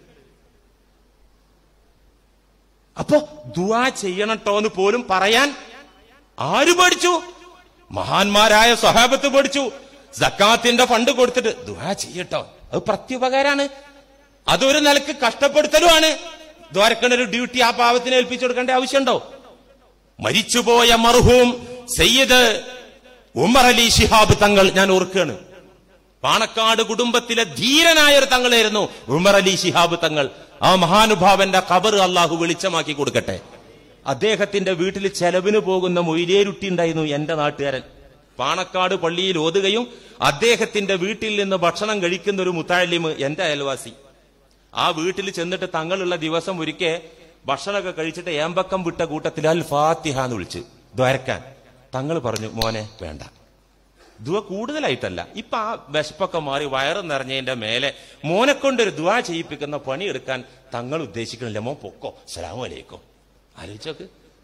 അപ്പോ ദുആ ചെയ്യണട്ടോ എന്ന് പോലും പറയാൻ ആര് പഠിച്ചു മഹാന്മാരായ സഹാബത്ത് പഠിച്ചു സക്കാത്തിന്റെ ഫണ്ട് കൊടുത്തിട്ട് ദുആ ചെയ്യട്ടോ അത് പ്രത്യുപകാരാണ് അതൊരു നിലക്ക് കഷ്ടപ്പെടുത്തലുമാണ് ദ്വാരക്കണൊരു ഡ്യൂട്ടി ആ പാവത്തിന് ഏൽപ്പിച്ചു കൊടുക്കേണ്ട ആവശ്യമുണ്ടോ മരിച്ചുപോയ മർഹൂം സയ്യിദ് ഉമർ അലി ശിഹാബ് തങ്ങൾ ഞാൻ ഓർക്കുകയാണ് പാണക്കാട് കുടുംബത്തിലെ ധീരനായ ഒരു തങ്ങളായിരുന്നു ഉമർ അലി ശിഹാബ് തങ്ങൾ ആ മഹാനുഭാവന്റെ കബർ അള്ളാഹു വെളിച്ചമാക്കി കൊടുക്കട്ടെ അദ്ദേഹത്തിന്റെ വീട്ടിൽ ചെലവിന് പോകുന്ന മൊയിലേരുട്ടി ഉണ്ടായിരുന്നു എന്റെ നാട്ടുകാരൻ പാണക്കാട് പള്ളിയിൽ ഓതുകയും അദ്ദേഹത്തിന്റെ വീട്ടിൽ നിന്ന് ഭക്ഷണം കഴിക്കുന്ന ഒരു മുത്താലിമ് എന്റെ അയൽവാസി ആ വീട്ടിൽ ചെന്നിട്ട് തങ്ങളുള്ള ദിവസം ഒരിക്കെ ഭക്ഷണമൊക്കെ കഴിച്ചിട്ട് ഏമ്പക്കം വിട്ട കൂട്ടത്തിൽ അൽ ഫാത്തിഹ എന്ന് വിളിച്ച് ദ്വാരക്കാൻ തങ്ങൾ പറഞ്ഞു മോനെ വേണ്ട ദുവ കൂടുതലായിട്ടല്ല ഇപ്പൊ ആ വിശപ്പൊക്കെ മാറി വയറ് നിറഞ്ഞതിന്റെ മേലെ മോനെ കൊണ്ടൊരു ദുവ ചെയ്യിപ്പിക്കുന്ന പണിയെടുക്കാൻ തങ്ങൾ ഉദ്ദേശിക്കണില്ല മോൻ പൊക്കോ സലാമു അലൈക്കോ ആലോചിച്ചോക്ക്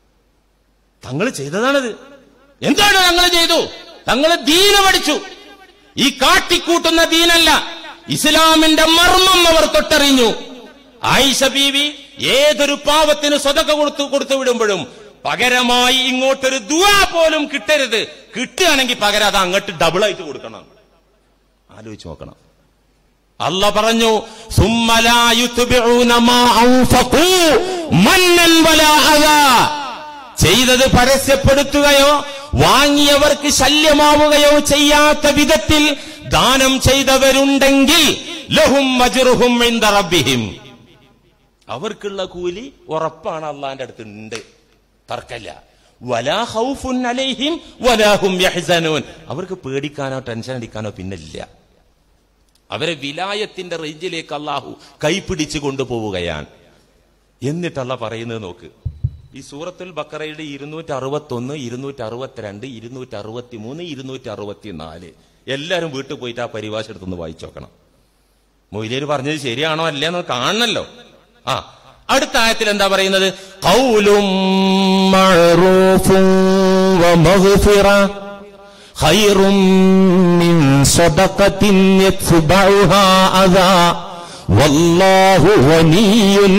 തങ്ങൾ ചെയ്തതാണത് എന്താണ് തങ്ങൾ ചെയ്തു തങ്ങൾ ദീന പഠിച്ചു ഈ കാട്ടിക്കൂട്ടുന്ന ദീനല്ല ഇസ്ലാമിന്റെ മർമ്മം അവർ തൊട്ടറിഞ്ഞു ആയിഷ ബീവി ഏതൊരു പാവത്തിന് സ്വതക്ക കൊടുത്തു കൊടുത്തു വിടുമ്പോഴും പകരമായി ഇങ്ങോട്ടൊരു ദുആ പോലും കിട്ടരുത് കിട്ടുകയാണെങ്കിൽ പകരം അത് അങ്ങോട്ട് ഡബിൾ ആയിട്ട് കൊടുക്കണം ആലോചിച്ച് നോക്കണം അല്ല പറഞ്ഞു "സുമ്മ ലാ യുത്ബിഊന മാ അൻഫഖൂ മന്നൻ വലാ അദാ." ചെയ്തത് പരസ്യപ്പെടുത്തുകയോ വാങ്ങിയവർക്ക് ശല്യമാവുകയോ ചെയ്യാത്ത വിധത്തിൽ ദാനം ചെയ്തവരുണ്ടെങ്കിൽ ലഹും അജ്റുഹും ഇൻദ റബ്ബിഹിം അവർക്കുള്ള കൂലി ഉറപ്പാണ് അള്ളാന്റെ അടുത്ത് ഉണ്ട് തർക്കല്ല വലാ ഹൗഫുൻ അലൈഹിം വലാഹും യഹ്സനൂൻ അവർക്ക് പേടിക്കാനോ ടെൻഷൻ അടിക്കാനോ പിന്നില്ല അവരെ വിലായത്തിന്റെ റേഞ്ചിലേക്ക് അള്ളാഹു കൈപിടിച്ചു കൊണ്ടുപോവുകയാണ് എന്നിട്ടല്ല പറയുന്നത് നോക്ക് ഈ സൂറത്തുൽ ബക്കറയുടെ ഇരുന്നൂറ്റി അറുപത്തി ഒന്ന് ഇരുന്നൂറ്റി അറുപത്തിരണ്ട് ഇരുന്നൂറ്റി അറുപത്തി മൂന്ന് ഇരുന്നൂറ്റി അറുപത്തി നാല് എല്ലാരും വീട്ടിൽ പോയിട്ട് ആ പരിഭാഷ എടുത്തൊന്ന് വായിച്ചു നോക്കണം മൊയ്ലേര് പറഞ്ഞത് ശരിയാണോ അല്ലേന്ന് കാണണല്ലോ ആ അടുത്ത ആയത്തിൽ എന്താ പറയുന്നത് കൗലും മഅറൂഫും വമഗ്ഫിറ ഖൈറും മിൻ സദഖത്തിൻ യത്ബഉഹാ അദാ വല്ലാഹു ഗനിയ്യുൻ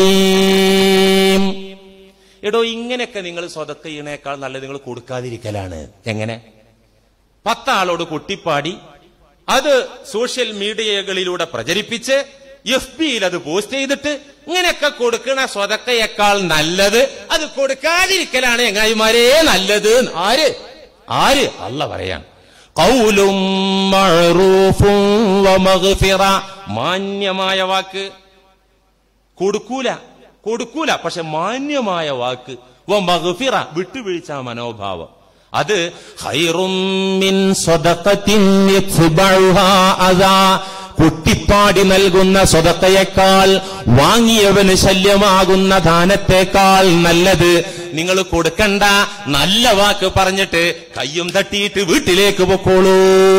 ഹലീം എടോ ഇങ്ങനെയൊക്കെ നിങ്ങൾ സ്വതക്ക ചെയ്യണേക്കാൾ നല്ലത് നിങ്ങൾ കൊടുക്കാതിരിക്കലാണ് എങ്ങനെ പത്താളോട് കൊട്ടിപ്പാടി അത് സോഷ്യൽ മീഡിയകളിലൂടെ പ്രചരിപ്പിച്ച് എഫ് ബിയിൽ അത് പോസ്റ്റ് ചെയ്തിട്ട് ഇങ്ങനെയൊക്കെ കൊടുക്കണ സ്വതക്കയേക്കാൾ നല്ലത് അത് കൊടുക്കാതിരിക്കലാണ് എങ്ങായിമാരേ നല്ലത് ആര് ആര് അല്ല പറയാൻ കൗലും മഅറൂഫും വമഗ്ഫിറ മാന്യമായ വാക്ക് കൊടുക്കൂല കൊടുക്കൂല പക്ഷെ മാന്യമായ വാക്ക് വ മഗ്ഫിറ വിട്ടുവീഴ്ച മനോഭാവം അത് ഖൈറും മിൻ സദഖത്തിൻ യത്ബഉഹാ അദാ കുട്ടിപ്പാടി നൽകുന്ന സ്വതക്കയേക്കാൾ വാങ്ങിയവന് ശല്യമാകുന്ന ദാനത്തേക്കാൾ നല്ലത് നിങ്ങൾ കൊടുക്കണ്ട നല്ല വാക്ക് പറഞ്ഞിട്ട് കയ്യും തട്ടിയിട്ട് വീട്ടിലേക്ക് പൊക്കോളൂ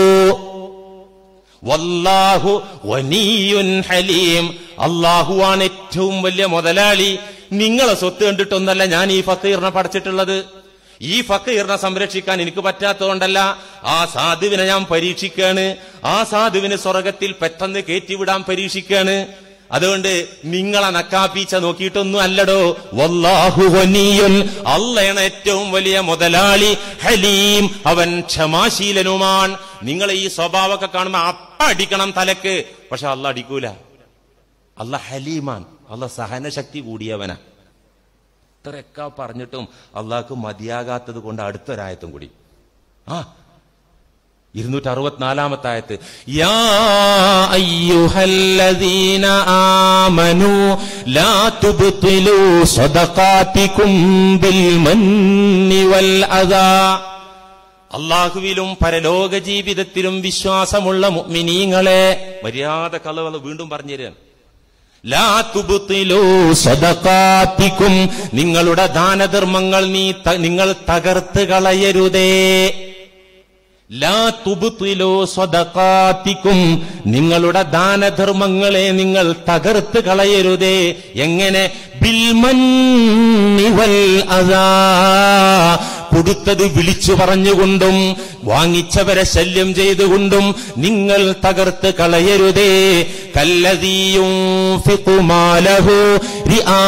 വല്ലാഹു വനീയുൻ ഹലീം അള്ളാഹുവാണ് ഏറ്റവും വലിയ മുതലാളി നിങ്ങളെ സ്വത്ത് കണ്ടിട്ടൊന്നല്ല ഞാൻ ഈ ഫക്കീറിനെ പഠിച്ചിട്ടുള്ളത് ഈ ഫക്കീറിനെ സംരക്ഷിക്കാൻ എനിക്ക് പറ്റാത്തതുകൊണ്ടല്ല ആ സാധുവിനെ ഞാൻ പരീക്ഷിക്കാണ് ആ സാധുവിന് സ്വർഗത്തിൽ പെട്ടെന്ന് കയറ്റിവിടാൻ പരീക്ഷിക്കാണ് അതുകൊണ്ട് നിങ്ങളെ നക്കാപ്പീച്ച നോക്കിയിട്ടൊന്നും അല്ലടോ വല്ലാഹു വനീയുൻ അള്ളയാണ് ഏറ്റവും വലിയ മുതലാളി ഹലീം അവൻ ക്ഷമാശീലനുമാണ് നിങ്ങൾ ഈ സ്വഭാവമൊക്കെ കാണുമ്പോ അപ്പ അടിക്കണം തലക്ക് പക്ഷെ അല്ല അടിക്കൂല അല്ല ഹലീമാൻ അല്ല സഹനശക്തി കൂടിയവനാ ഇത്രയൊക്കെ പറഞ്ഞിട്ടും അള്ളാഹ്ക്ക് മതിയാകാത്തത് കൊണ്ട് അടുത്തൊരായത്തും കൂടി ആ ഇരുന്നൂറ്റി അറുപത്തിനാലാമത്തെ ആയത്ത് യാ അയ്യുഹല്ലദീന ആമനു ലാ തുബ്തിലു സദഖാതികും ബിൽ മന്നി വൽ അദാ അള്ളാഹുവിലും പരലോക ജീവിതത്തിലും വിശ്വാസമുള്ള മുഅ്മിനീങ്ങളെ മര്യാദ കളവള വീണ്ടും പറഞ്ഞു തരാൻ ലാ തുബ്തിലു സദഖാതികും നിങ്ങളുടെ ദാനധർമ്മങ്ങൾ നീ ത- നിങ്ങൾ തകർത്ത് കളയരുതേ ലാ തുബ്തിലു സ്വദഖാതികും നിങ്ങളുടെ ദാനധർമ്മങ്ങളെ നിങ്ങൾ തകർത്ത് കളയരുതേ എങ്ങനെ ബിൽമന്നി വൽ അദാ കൊടുത്തത് വിളിച്ചു പറഞ്ഞുകൊണ്ടും വാങ്ങിച്ചവരെ ശല്യം ചെയ്തുകൊണ്ടും നിങ്ങൾ തകർത്ത് കളയരുതേ കല്ലതീയും ഫിഖുമാലഹു റിആ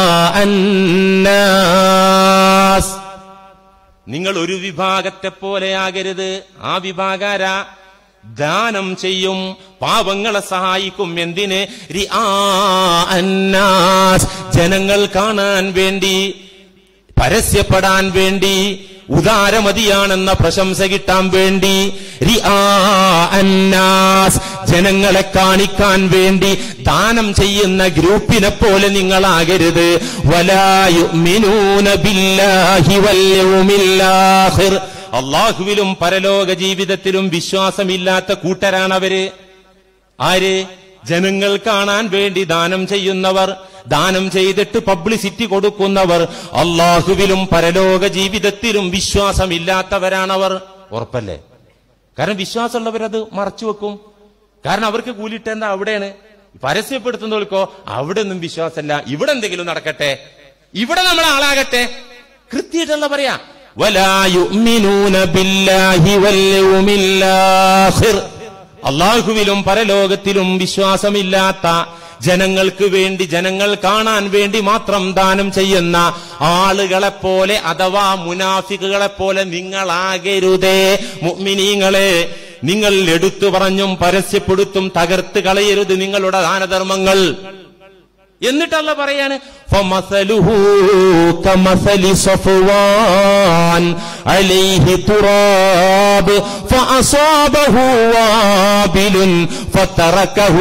അന്നാസ് നിങ്ങൾ ഒരു വിഭാഗത്തെ പോലെയാകരുത് ആ വിഭാഗാര ദാനം ചെയ്യും പാവങ്ങളെ സഹായിക്കും എന്തിന് റിആ അന്നാസ് ജനങ്ങൾ കാണാൻ വേണ്ടി പരസ്യപ്പെടാൻ വേണ്ടി ഉദാരമതിയാണെന്ന പ്രശംസ കിട്ടാൻ വേണ്ടി റിആ അന്നാസ് ജനങ്ങളെ കാണിക്കാൻ വേണ്ടി ദാനം ചെയ്യുന്ന ഗ്രൂപ്പിനെ പോലെ നിങ്ങളാകരുത് വലായുമിനൂന ബില്ലാഹി വൽ യൗമിൽ ആഖിർ അള്ളാഹുവിലും പരലോക ജീവിതത്തിലും വിശ്വാസമില്ലാത്ത കൂട്ടരാണവര് ആര് ജനങ്ങൾ കാണാൻ വേണ്ടി ദാനം ചെയ്യുന്നവർ ദാനം ചെയ്തിട്ട് പബ്ലിസിറ്റി കൊടുക്കുന്നവർ അള്ളാഹുവിലും പരലോക ജീവിതത്തിലും വിശ്വാസമില്ലാത്തവരാണവർ ഉറപ്പല്ലേ കാരണം വിശ്വാസമുള്ളവരത് മറച്ചു വെക്കും കാരണം അവർക്ക് കൂലിട്ടേണ്ട അവിടെയാണ് പരസ്യപ്പെടുത്തുന്നവർക്കോ അവിടെ ഒന്നും വിശ്വാസമല്ല ഇവിടെ എന്തെങ്കിലും നടക്കട്ടെ ഇവിടെ നമ്മൾ ആളാകട്ടെ കൃത്യമായിട്ടുള്ള പറയാ വലായുമിനൂന ബില്ലാഹി വൽ യൗമിൽ ആഖിർ അള്ളാഹുവിലും പരലോകത്തിലും വിശ്വാസമില്ലാത്ത ജനങ്ങൾക്ക് വേണ്ടി ജനങ്ങൾ കാണാൻ വേണ്ടി മാത്രം ദാനം ചെയ്യുന്ന ആളുകളെ പോലെ അഥവാ മുനാഫിക്കുകളെ പോലെ നിങ്ങളാകരുതേ മുഅ്മിനീങ്ങളെ നിങ്ങൾ എടുത്തു പറഞ്ഞും പരസ്യപ്പെടുത്തും തകർത്ത് കളയരുത് നിങ്ങളുടെ ദാനധർമ്മങ്ങൾ എന്നിട്ടല്ല പറയാണ് فَمَثَلُهُ كَمَثَلِ صَفْوَانٍ عَلَيْهِ تُرَابٌ فَأَصَابَهُ وَابِلٌ فَتَرَكَهُ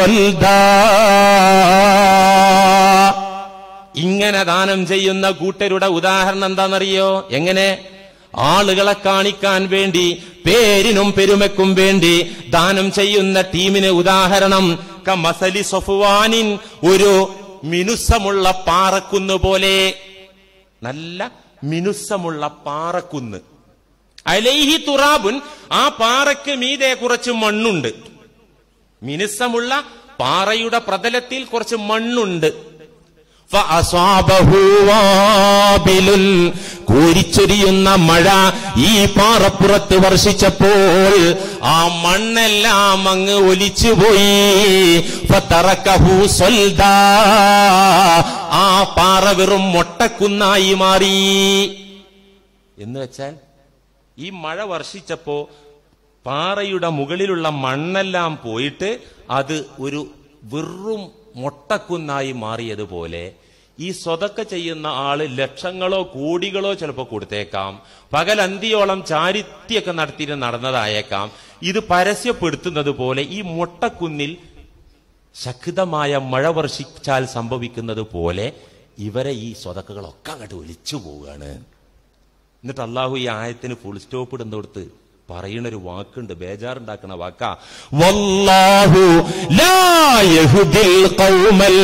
صَلْدًا ഇങ്ങനെ ദാനം ചെയ്യുന്ന കൂട്ടരുടെ ഉദാഹരണം എന്താണെന്നറിയോ എങ്ങനെ ആളുകളെ കാണിക്കാൻ വേണ്ടി പേരിനും പെരുമയ്ക്കും വേണ്ടി ദാനം ചെയ്യുന്ന ടീമിന് ഉദാഹരണം കമസലി സഫുവാനിൻ ഒരു മിനുസമുള്ള പാറക്കുന്ന് പോലെ നല്ല മിനുസമുള്ള പാറക്കുന്ന് അലൈഹി തുറാബുൻ ആ പാറയ്ക്ക് മീതെ കുറച്ച് മണ്ണുണ്ട് മിനുസമുള്ള പാറയുടെ പ്രതലത്തിൽ കുറച്ച് മണ്ണുണ്ട് ഫഅസാബഹു വാബിലുൻ. കോരിച്ചൊരിയുന്ന മഴ ഈ പാറപ്പുറത്ത് വർഷിച്ചപ്പോൾ ആ മണ്ണെല്ലാം അങ്ങ് ഒലിച്ചുപോയി ഫതറക്കഹു സ്വൽദാ. ആ പാറ വെറും മൊട്ടക്കുന്നായി മാറി എന്ന് വെച്ചാൽ ഈ മഴ വർഷിച്ചപ്പോ പാറയുടെ മുകളിലുള്ള മണ്ണെല്ലാം പോയിട്ട് അത് ഒരു വെറും മൊട്ടക്കുന്നായി മാറിയതുപോലെ ഈ സ്വതക്ക ചെയ്യുന്ന ആള് ലക്ഷങ്ങളോ കോടികളോ ചിലപ്പോൾ കൊടുത്തേക്കാം പകലന്തിയോളം ചാരിത്യൊക്കെ നടത്തിയിട്ട് നടന്നതായേക്കാം ഇത് പരസ്യപ്പെടുത്തുന്നത് പോലെ ഈ മൊട്ടക്കുന്നിൽ ശക്തമായ മഴ വർഷിച്ചാൽ സംഭവിക്കുന്നത് പോലെ ഇവരെ ഈ സ്വതക്കകളൊക്കെ അങ്ങോട്ട് ഒലിച്ചു പോവുകയാണ് എന്നിട്ട് അള്ളാഹു ഈ ആയത്തിന് ഫുൾ സ്റ്റോപ്പ് ഇടുന്നിടത്ത് പറയുന്നൊരു വാക്കുണ്ട് ബേജാറുണ്ടാക്കണ വാക്കാ വല്ലാഹു ലാ യഹ്ദിൽ ഖൗമൽ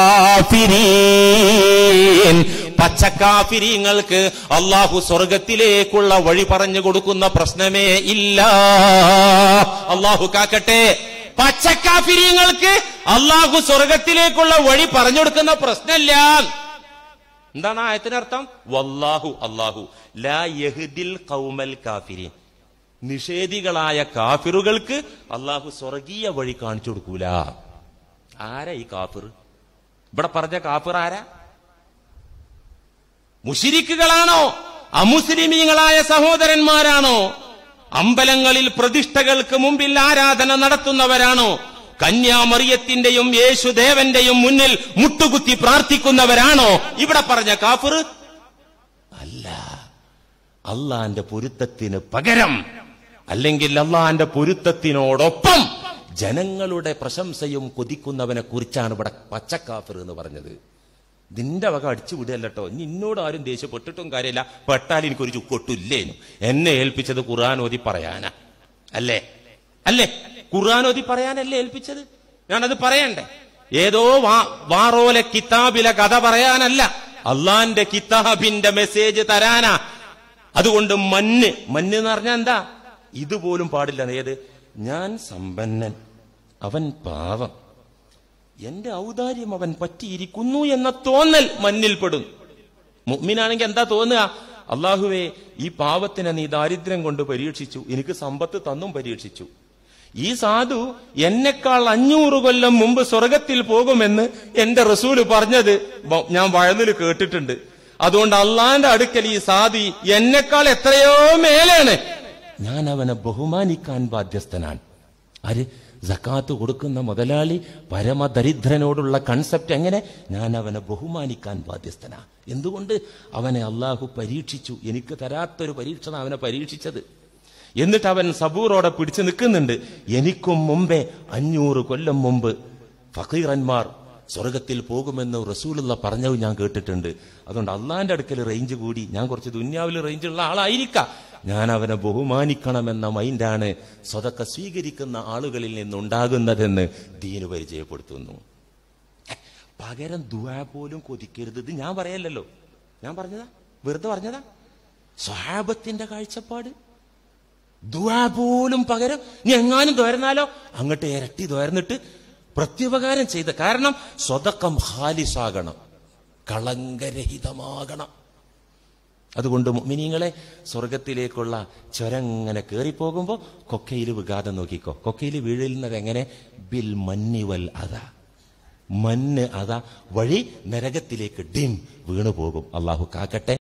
കാഫിരീൻ പച്ചക്കാഫിരീങ്ങൾക്ക് അള്ളാഹു സ്വർഗത്തിലേക്കുള്ള വഴി പറഞ്ഞു കൊടുക്കുന്ന പ്രശ്നമേ ഇല്ല അള്ളാഹു കാക്കട്ടെ പച്ചക്കാഫിരീങ്ങൾക്ക് അള്ളാഹു സ്വർഗത്തിലേക്കുള്ള വഴി പറഞ്ഞു കൊടുക്കുന്ന പ്രശ്നമില്ല എന്താണ് ആ ആയത്തിനർത്ഥം വല്ലാഹു അല്ലാഹു ലാ യഹ്ദിൽ ഖൗമൽ കാഫിരീൻ നിഷേധികളായ കാഫിറുകൾക്ക് അള്ളാഹു സ്വർഗീയ വഴി കാണിച്ചു കൊടുക്കൂല ആരാ ഈ കാഫിർ ഇവിടെ പറഞ്ഞ കാഫിർ ആരാ മുഷിരിക്കുകളാണോ അമുസ്ലിമീങ്ങളായ സഹോദരന്മാരാണോ അമ്പലങ്ങളിൽ പ്രതിഷ്ഠകൾക്ക് മുമ്പിൽ ആരാധന നടത്തുന്നവരാണോ കന്യാമറിയത്തിന്റെയും യേശുദേവന്റെയും മുന്നിൽ മുട്ടുകുത്തി പ്രാർത്ഥിക്കുന്നവരാണോ ഇവിടെ പറഞ്ഞ കാഫിർ അല്ല അള്ളാന്റെ പൊരുത്തത്തിന് പകരം അല്ലെങ്കിൽ അള്ളാന്റെ പൊരുത്തത്തിനോടൊപ്പം ജനങ്ങളുടെ പ്രശംസയും കൊതിക്കുന്നവനെ കുറിച്ചാണ് ഇവിടെ പച്ചക്കാഫിർ എന്ന് പറഞ്ഞത് നിന്റെ വക അടിച്ചു വിടുകല്ലോ ഇനി എന്നോട് ആരും ദേഷ്യപ്പെട്ടിട്ടും കാര്യമില്ല പെട്ടാൽ എനിക്കൊരു ചുക്കൊട്ടില്ലേനും എന്നെ ഏൽപ്പിച്ചത് ഖുർആൻ ഓതി പറയാനാ അല്ലേ അല്ലേ ഖുർആൻ ഓതി പറയാനല്ലേ ഏൽപ്പിച്ചത് ഞാനത് പറയണ്ടേ ഏതോ വാ- വാറോലെ കിതാബിലെ കഥ പറയാനല്ല അള്ളാന്റെ കിതാബിന്റെ മെസ്സേജ് തരാനാ അതുകൊണ്ട് മഞ്ഞ് മഞ്ഞ് എന്ന് പറഞ്ഞാൽ എന്താ ഇതുപോലും പാടില്ല ഏത് ഞാൻ സമ്പന്നൻ അവൻ പാവം എന്റെ ഔദാര്യം അവൻ പറ്റിയിരിക്കുന്നു എന്ന തോന്നൽ മഞ്ഞിൽപ്പെടും മുഅ്മിനാണെങ്കിൽ എന്താ തോന്നുക അള്ളാഹുവേ ഈ പാവത്തിനെ നീ ദാരിദ്ര്യം കൊണ്ട് പരീക്ഷിച്ചു എനിക്ക് സമ്പത്ത് തന്നും പരീക്ഷിച്ചു ഈ സാധു എന്നെക്കാൾ അഞ്ഞൂറ് കൊല്ലം മുമ്പ് സ്വർഗത്തിൽ പോകുമെന്ന് എന്റെ റസൂല് പറഞ്ഞത് ബ- ഞാൻ വഴന്നിൽ കേട്ടിട്ടുണ്ട് അതുകൊണ്ട് അള്ളാന്റെ അടുക്കൽ ഈ സാധി എന്നെക്കാൾ എത്രയോ മേലാണ് ഞാൻ അവനെ ബഹുമാനിക്കാൻ ബാധ്യസ്ഥനാണ് ആര് ജക്കാത്ത് കൊടുക്കുന്ന മുതലാളി പരമദരിദ്രനോടുള്ള കൺസെപ്റ്റ് എങ്ങനെ ഞാൻ അവനെ ബഹുമാനിക്കാൻ ബാധ്യസ്ഥനാ എന്തുകൊണ്ട് അവനെ അള്ളാഹു പരീക്ഷിച്ചു എനിക്ക് തരാത്തൊരു പരീക്ഷ അവനെ പരീക്ഷിച്ചത് എന്നിട്ട് അവൻ സബൂറോടെ പിടിച്ചു നിൽക്കുന്നുണ്ട് എനിക്കും മുമ്പേ അഞ്ഞൂറ് കൊല്ലം മുമ്പ് ഫക്കീറന്മാർ സ്വർഗത്തിൽ പോകുമെന്ന് റസൂലുള്ള പറഞ്ഞത് ഞാൻ കേട്ടിട്ടുണ്ട് അതുകൊണ്ട് അള്ളാന്റെ അടുക്കൽ റേഞ്ച് കൂടി ഞാൻ കുറച്ച് ദുന്യാവിൽ റേഞ്ചുള്ള ആളായിരിക്കാം ഞാൻ അവനെ ബഹുമാനിക്കണമെന്ന മൈൻഡാണ് സ്വതക്ക സ്വീകരിക്കുന്ന ആളുകളിൽ നിന്നുണ്ടാകുന്നതെന്ന് ദീന് പരിചയപ്പെടുത്തുന്നു പകരം ദുആ പോലും കൊതിക്കരുത് ഇത് ഞാൻ പറയല്ലല്ലോ ഞാൻ പറഞ്ഞതാ വെറുതെ പറഞ്ഞതാ സ്വഹാബത്തിന്റെ കാഴ്ചപ്പാട് ദുആ പോലും പകരം നീ എങ്ങാനും തോരുന്നാലോ അങ്ങോട്ട് ഇരട്ടി തോർന്നിട്ട് പ്രത്യുപകാരം ചെയ്ത കാരണം സ്വതക്കം ഹാലിസാകണം കളങ്കരഹിതമാകണം അതുകൊണ്ട് മിനിങ്ങളെ സ്വർഗത്തിലേക്കുള്ള ചുരങ്ങനെ കയറിപ്പോകുമ്പോ കൊക്കയിൽ വികാതെ നോക്കിക്കോ കൊക്കയിൽ വീഴുന്നത് എങ്ങനെ ബിൽ മഞ്ഞിവൽ അതാ മഞ്ഞ് അതാ വഴി നരകത്തിലേക്ക് ഡിം വീണു പോകും അള്ളാഹു കാക്കട്ടെ